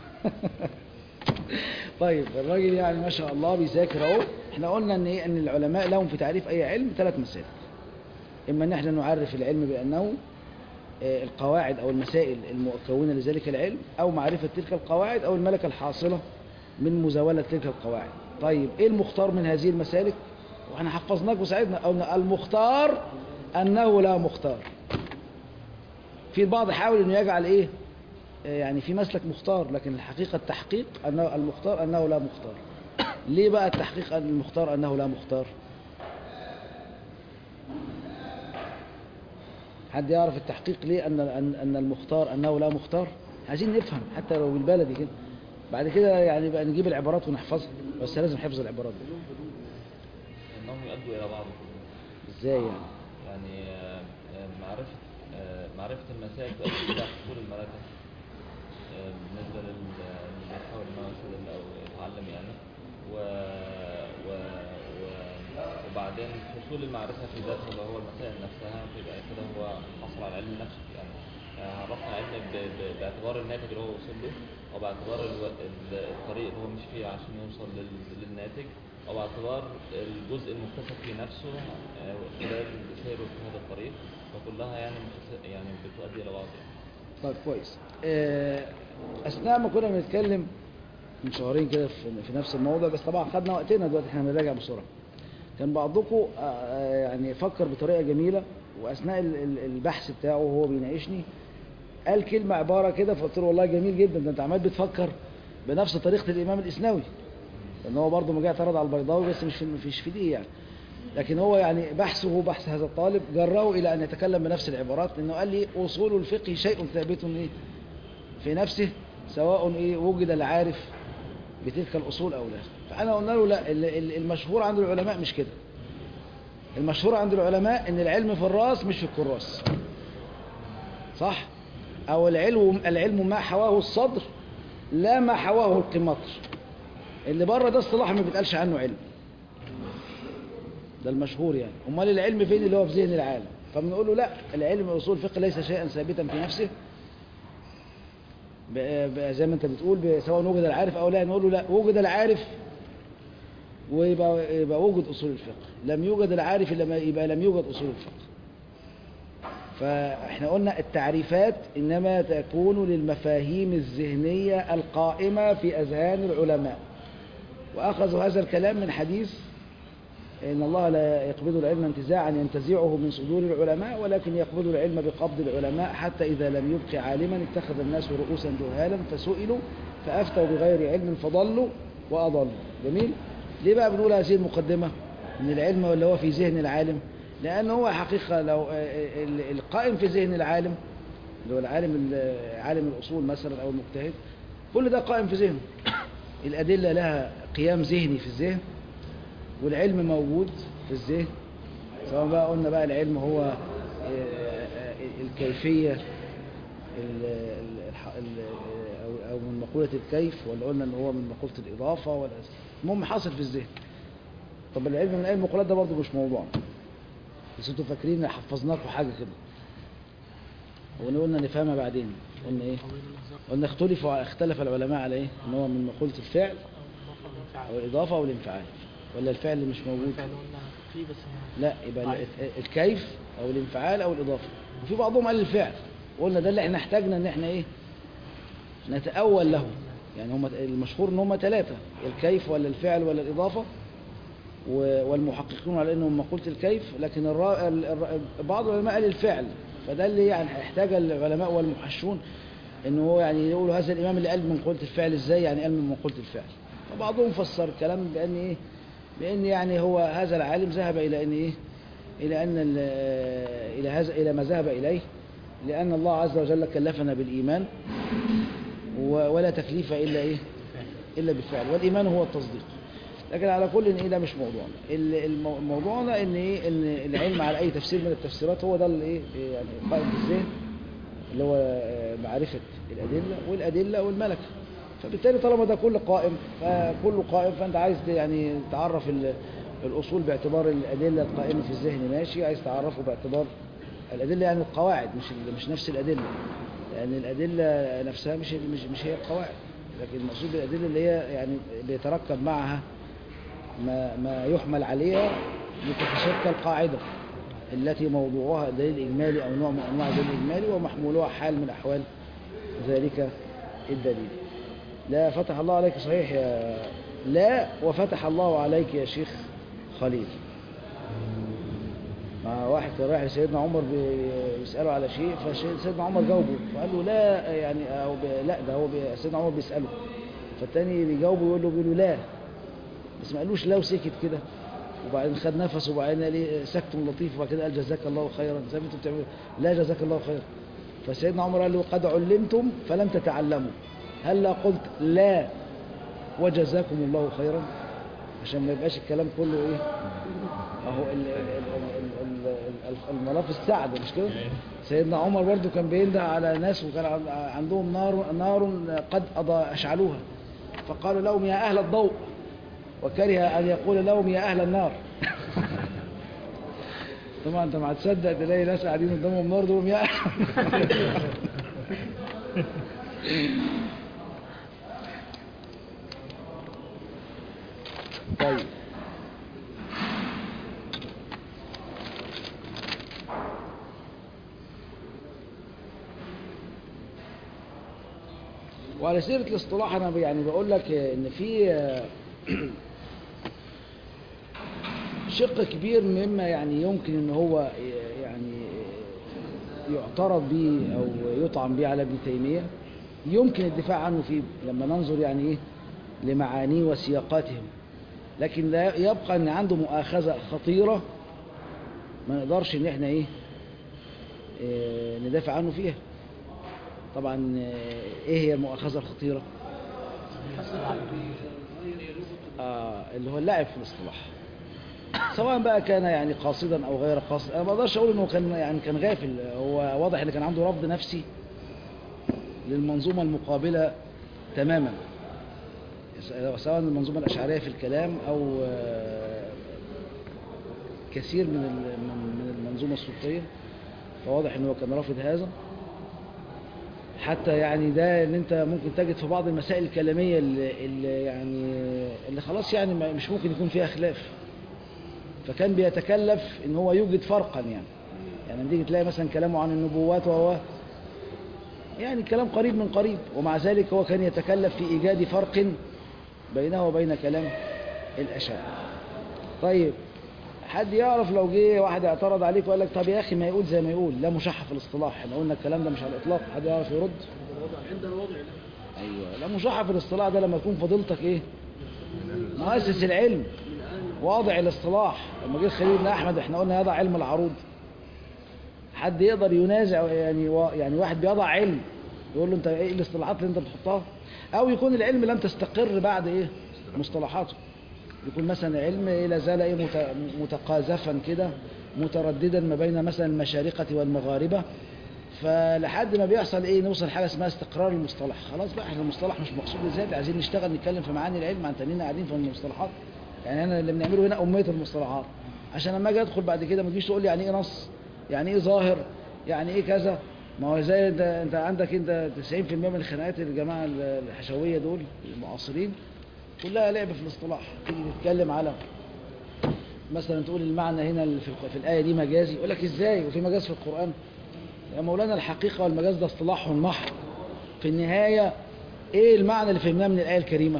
طيب الراجل يعني ما شاء الله بيذاكر اهو احنا قلنا ان ايه ان العلماء لهم في تعريف اي علم ثلاث مسائل اما ان احنا نعرف العلم بانه آه، القواعد او المسائل المكونه لذلك العلم او معرفه تلك القواعد او الملكه الحاصله من مزاوله تلك القواعد طيب ايه المختار من هذه المسالك واحنا حفظناك وساعدنا قلنا المختار انه لا مختار في البعض حاول انه يجعل ايه آه، يعني في مسلك مختار لكن الحقيقه التحقيق انه المختار انه لا مختار ليه بقى التحقيق ان المختار انه لا مختار حد يعرف التحقيق ليه ان ان ان المختار انه لا مختار عايزين نفهم حتى لو بالبلدي كده بعد كده يعني بقى نجيب العبارات ونحفظها بس لازم حفظ العبارات دي انهم يؤدوا الى بعض ازاي يعني يعني آه، آه، معرفة آه، معرفة المسائل تؤدي إلى حصول الملكة آه، بالنسبة لل- للي بيحاول إن هو يستدل أو يتعلم يعني و... و... و... وبعدين حصول المعرفة في ذاتها اللي هو المسائل نفسها بيبقى كده هو حصل على العلم نفسه يعني يعني عرفنا علم ب... ب... باعتبار الناتج اللي هو وصل له وباعتبار الو... ال- الطريق اللي هو مشي فيه عشان يوصل لل... للناتج أو باعتبار الجزء المكتسب في نفسه آه، خلال سيره في هذا الطريق فكلها يعني متس- يعني بتؤدي إلى بعض يعني. طيب كويس آه، اثناء ما كنا بنتكلم من شهرين كده في في نفس الموضوع بس طبعا خدنا وقتنا دلوقتي احنا بنراجع بسرعه كان بعضكم آه، يعني فكر بطريقه جميله واثناء ال- ال- البحث بتاعه وهو بيناقشني قال كلمه عباره كده فقلت له والله جميل جدا ده انت عمال بتفكر بنفس طريقه الامام الاسنوي لان هو برضه ما جه اعترض على البيضاوي بس مش في مش في دي يعني لكن هو يعني بحثه بحث هذا الطالب جره الى ان يتكلم بنفس العبارات لانه قال لي اصول الفقه شيء ثابت ايه في نفسه سواء ايه وجد العارف بتلك الاصول او لا فانا قلنا له لا ال- ال- المشهور عند العلماء مش كده المشهور عند العلماء ان العلم في الراس مش في الكراس صح او العلم العلم ما حواه الصدر لا ما حواه القمطر اللي بره ده اصطلاح ما بيتقالش عنه علم ده المشهور يعني امال العلم فين اللي هو في ذهن العالم فبنقول له لا العلم اصول الفقه ليس شيئا ثابتا في نفسه ب- ب- زي ما انت بتقول ب- سواء وجد العارف او لا نقول له لا وجد العارف ويبقى يبقى وجد اصول الفقه لم يوجد العارف الا ما- يبقى لم يوجد اصول الفقه فاحنا قلنا التعريفات انما تكون للمفاهيم الذهنيه القائمه في اذهان العلماء وأخذوا هذا الكلام من حديث إن الله لا يقبض العلم انتزاعا ينتزعه من صدور العلماء ولكن يقبض العلم بقبض العلماء حتى إذا لم يبق عالما اتخذ الناس رؤوسا جهالا فسئلوا فأفتوا بغير علم فضلوا وأضلوا جميل ليه بقى بنقول هذه المقدمة من العلم اللي هو في ذهن العالم لأن هو حقيقة لو ال- القائم في ذهن العالم اللي هو العالم ال- عالم الأصول مثلا أو المجتهد كل ده قائم في ذهنه الأدلة لها قيام ذهني في الذهن والعلم موجود في الذهن سواء بقى قلنا بقى العلم هو آه، آه، الكيفية ال- ال- الح- ال- أو- أو من مقولة الكيف ولا قلنا إن هو من مقولة الإضافة ولا المهم حاصل في الذهن طب العلم من أي المقولات ده برضه مش موضوعنا بس انتوا فاكرين إن حفظناكم حاجة كده وقلنا نفهمها بعدين قلنا ايه قلنا اختلفوا اختلف العلماء على ايه ان هو من مقولة الفعل او الاضافة او الانفعال ولا الفعل اللي مش موجود فعلا قلنا في بس ما- لا يبقى ال- الكيف او الانفعال او الاضافة وفي بعضهم قال الفعل قلنا ده اللي احنا احتاجنا ان احنا ايه نتأول له يعني هم المشهور ان هم ثلاثة الكيف ولا الفعل ولا الاضافة و- والمحققون على انهم مقولة الكيف لكن الرا... ال- الر- بعض العلماء قال الفعل فده اللي يعني احتاج العلماء والمحشون ان هو يعني يقولوا هذا الامام اللي قال من مقولة الفعل ازاي يعني قال من مقولة الفعل فبعضهم فسر الكلام بان ايه بان يعني هو هذا العالم ذهب الى ان ايه الى ان ال- الى هذا الى ما ذهب اليه لان الله عز وجل كلفنا بالايمان و- ولا تكليف الا ايه الا بالفعل والايمان هو التصديق لكن على كل ان ايه ده مش موضوعنا ال- المو- موضوعنا ان ايه ان العلم على اي تفسير من التفسيرات هو ده اللي ايه يعني قائم في الذهن اللي هو آه، معرفة الأدلة والأدلة والملكة فبالتالي طالما ده كله قائم فكله قائم فأنت عايز ت- يعني تعرف ال- الأصول باعتبار الأدلة القائمة في الذهن ماشي عايز تعرفه باعتبار الأدلة يعني القواعد مش ال- مش نفس الأدلة لأن الأدلة نفسها مش مش مش هي القواعد لكن المقصود بالأدلة اللي هي يعني بيتركب معها ما ما يحمل عليها لتتشكل قاعدة التي موضوعها دليل إجمالي أو نوع من أنواع الدليل الإجمالي ومحمولها حال من أحوال ذلك الدليل لا فتح الله عليك صحيح يا لا وفتح الله عليك يا شيخ خليل مع واحد كان رايح لسيدنا عمر بي- بيسأله على شيء فسيدنا عمر جاوبه فقال له لا يعني أو ب- لا ده هو بي- سيدنا عمر بيسأله فالتاني بيجاوبه يقول له بيقول له لا بس ما قالوش لا وسكت كده وبعدين خد نفس وبعدين قال ايه سكت لطيف وبعد كده قال جزاك الله خيرا زي ما انتم بتعملوا لا جزاك الله خيرا فسيدنا عمر قال له قد علمتم فلم تتعلموا هلا قلت لا وجزاكم الله خيرا عشان ما يبقاش الكلام كله ايه اهو ال- ال- ال- ال- ال- ال- الملاف السعد مش كده سيدنا عمر برضو كان بينده على ناس وكان عن- عندهم نار نار قد أضا- اشعلوها فقالوا لهم يا اهل الضوء وكره ان يقول لهم يا اهل النار طبعا انت ما هتصدق تلاقي ناس قاعدين قدامهم نار دول يا أهل طيب وعلى سيرة الاصطلاح أنا يعني بقول لك إن في شق كبير مما يعني يمكن إن هو يعني يعترض به أو يطعن به على ابن تيمية يمكن الدفاع عنه فيه لما ننظر يعني إيه لمعانيه وسياقاتهم لكن لا يبقى ان عنده مؤاخذة خطيرة ما نقدرش ان احنا ايه, إيه ندافع عنه فيها طبعا آه، ايه هي المؤاخذة الخطيرة آه اللي هو اللعب في الاصطلاح سواء بقى كان يعني قاصدا او غير قاصد انا ما اقدرش اقول انه كان يعني كان غافل هو واضح ان كان عنده رفض نفسي للمنظومة المقابلة تماما سواء المنظومة الأشعرية في الكلام أو آه، كثير من ال- من من المنظومة السلطية فواضح أنه كان رافض هذا حتى يعني ده ان انت ممكن تجد في بعض المسائل الكلامية اللي, اللي يعني اللي خلاص يعني ما- مش ممكن يكون فيها خلاف فكان بيتكلف ان هو يوجد فرقا يعني يعني لما تيجي تلاقي مثلا كلامه عن النبوات وهو يعني كلام قريب من قريب ومع ذلك هو كان يتكلف في إيجاد فرق بينه وبين كلام الأشاعرة طيب حد يعرف لو جه واحد اعترض عليك وقال لك طب يا اخي ما يقول زي ما يقول لا مشحف في الاصطلاح احنا قلنا الكلام ده مش على الاطلاق حد يعرف يرد عند الوضع ده ايوه لا مشحف في الاصطلاح ده لما يكون فضيلتك ايه مؤسس العلم واضع الاصطلاح لما جه خليل بن احمد احنا قلنا يضع علم العروض حد يقدر ينازع يعني و... يعني واحد بيضع علم يقول له انت ايه الاصطلاحات اللي انت بتحطها او يكون العلم لم تستقر بعد ايه مصطلحاته يكون مثلا علم إيه لا زال ايه مت... متقاذفا كده مترددا ما بين مثلا المشارقة والمغاربة فلحد ما بيحصل ايه نوصل حاجه اسمها استقرار المصطلح خلاص بقى احنا المصطلح مش مقصود لذات عايزين نشتغل نتكلم في معاني العلم عن تانيين قاعدين في المصطلحات يعني انا اللي بنعمله هنا اميه المصطلحات عشان لما اجي ادخل بعد كده ما تجيش تقول لي يعني ايه نص يعني ايه ظاهر يعني ايه كذا ما هو زي انت انت عندك انت 90% من خناقات الجماعه الحشويه دول المعاصرين كلها لعب في الاصطلاح تيجي تتكلم على مثلا تقول المعنى هنا في, في الايه دي مجازي يقول لك ازاي وفي مجاز في القران يا مولانا الحقيقه والمجاز ده اصطلاح محض في النهايه ايه المعنى اللي فهمناه من الايه الكريمه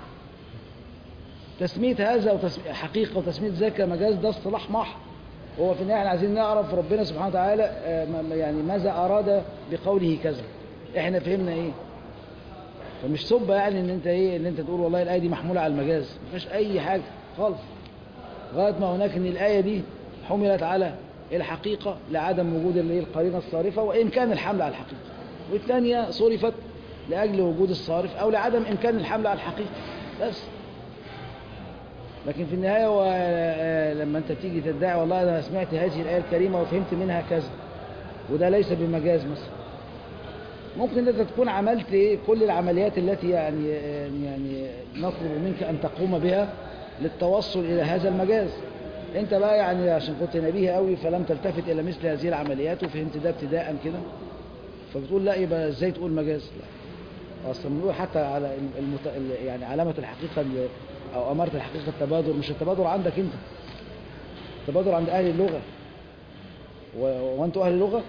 تسميه هذا وتسمية حقيقه وتسميه ذاك مجاز ده اصطلاح محض هو في النهايه احنا عايزين نعرف ربنا سبحانه وتعالى يعني ماذا اراد بقوله كذا احنا فهمنا ايه فمش سب يعني ان انت ايه ان انت تقول والله الايه دي محموله على المجاز ما فيهاش اي حاجه خالص غايه ما هناك ان الايه دي حملت على الحقيقه لعدم وجود اللي هي القرينه الصارفه وامكان الحمل على الحقيقه والثانيه صرفت لاجل وجود الصارف او لعدم امكان الحمل على الحقيقه بس لكن في النهايه هو لما انت تيجي تدعي والله انا سمعت هذه الايه الكريمه وفهمت منها كذا وده ليس بمجاز مثلا ممكن انت تكون عملت ايه كل العمليات التي يعني يعني نطلب منك ان تقوم بها للتوصل الى هذا المجاز انت بقى يعني عشان كنت نبيه قوي فلم تلتفت الى مثل هذه العمليات وفهمت ده ابتداء كده فبتقول لا يبقى ازاي تقول مجاز لا اصلا بنقول حتى على المت... يعني علامه الحقيقه او اماره الحقيقه التبادر مش التبادر عندك انت التبادر عند اهل اللغه و... وانتوا اهل اللغه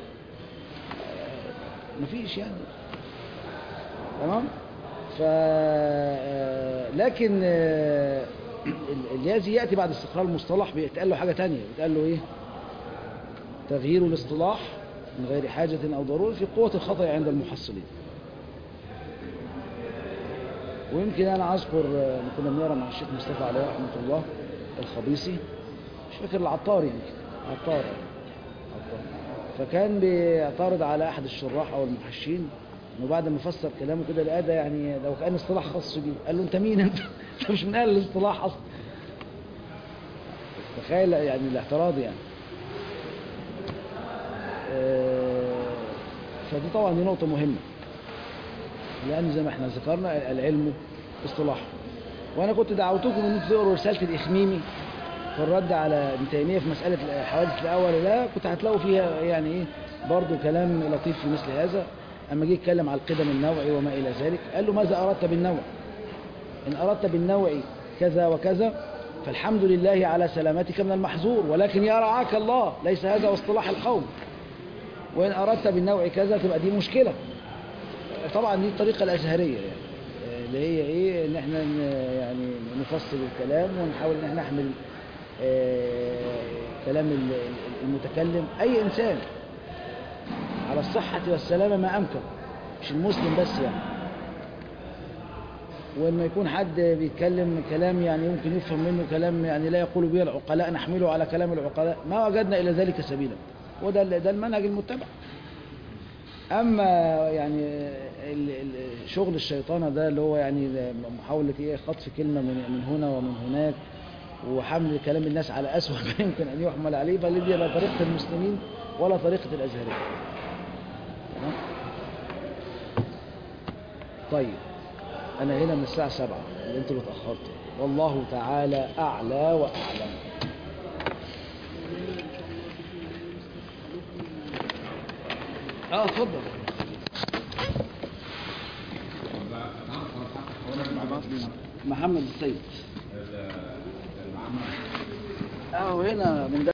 مفيش يعني تمام ف لكن الذي ياتي بعد استقرار المصطلح بيتقال له حاجه تانية بيتقال له ايه تغيير الاصطلاح من غير حاجة أو ضرورة في قوة الخطأ عند المحصلين ويمكن أنا أذكر كنا بنقرا مع الشيخ مصطفى عليه رحمة الله الخبيصي مش فاكر العطار يمكن عطار عطار فكان بيعترض على أحد الشراح أو المحشين انه بعد ما فسر كلامه كده لقى ده يعني لو كان اصطلاح خاص بيه قال له انت مين انت انت مش من اهل الاصطلاح اصلا تخيل يعني الاعتراض يعني فدي طبعا دي نقطة مهمة لأن زي ما احنا ذكرنا العلم اصطلاح وأنا كنت دعوتكم أن انتم تقروا رسالة الإخميمي في الرد على ابن تيمية في مسألة الحوادث الأول لا كنت هتلاقوا فيها يعني إيه برضه كلام لطيف في مثل هذا أما جه يتكلم على القدم النوعي وما إلى ذلك قال له ماذا أردت بالنوع إن أردت بالنوع كذا وكذا فالحمد لله على سلامتك من المحظور ولكن يا رعاك الله ليس هذا اصطلاح القوم وإن أردت بالنوع كذا تبقى دي مشكلة طبعا دي الطريقة الأزهرية يعني اللي هي إيه إن إحنا يعني نفصل الكلام ونحاول إن إحنا نحمل كلام المتكلم أي إنسان على الصحة والسلامة ما أمكن مش المسلم بس يعني وإنه يكون حد بيتكلم كلام يعني يمكن يفهم منه كلام يعني لا يقول به العقلاء نحمله على كلام العقلاء ما وجدنا إلى ذلك سبيلا وده ده المنهج المتبع أما يعني شغل الشيطانة ده اللي هو يعني محاولة إيه خطف كلمة من من هنا ومن هناك وحمل كلام الناس على أسوأ ما يمكن أن يحمل عليه فدي لا طريقة المسلمين ولا طريقة الأزهرية طيب أنا هنا من الساعة سبعة اللي أنتوا اللي اتأخرتوا والله تعالى أعلى وأعلم اه اتفضل محمد السيد اه هنا من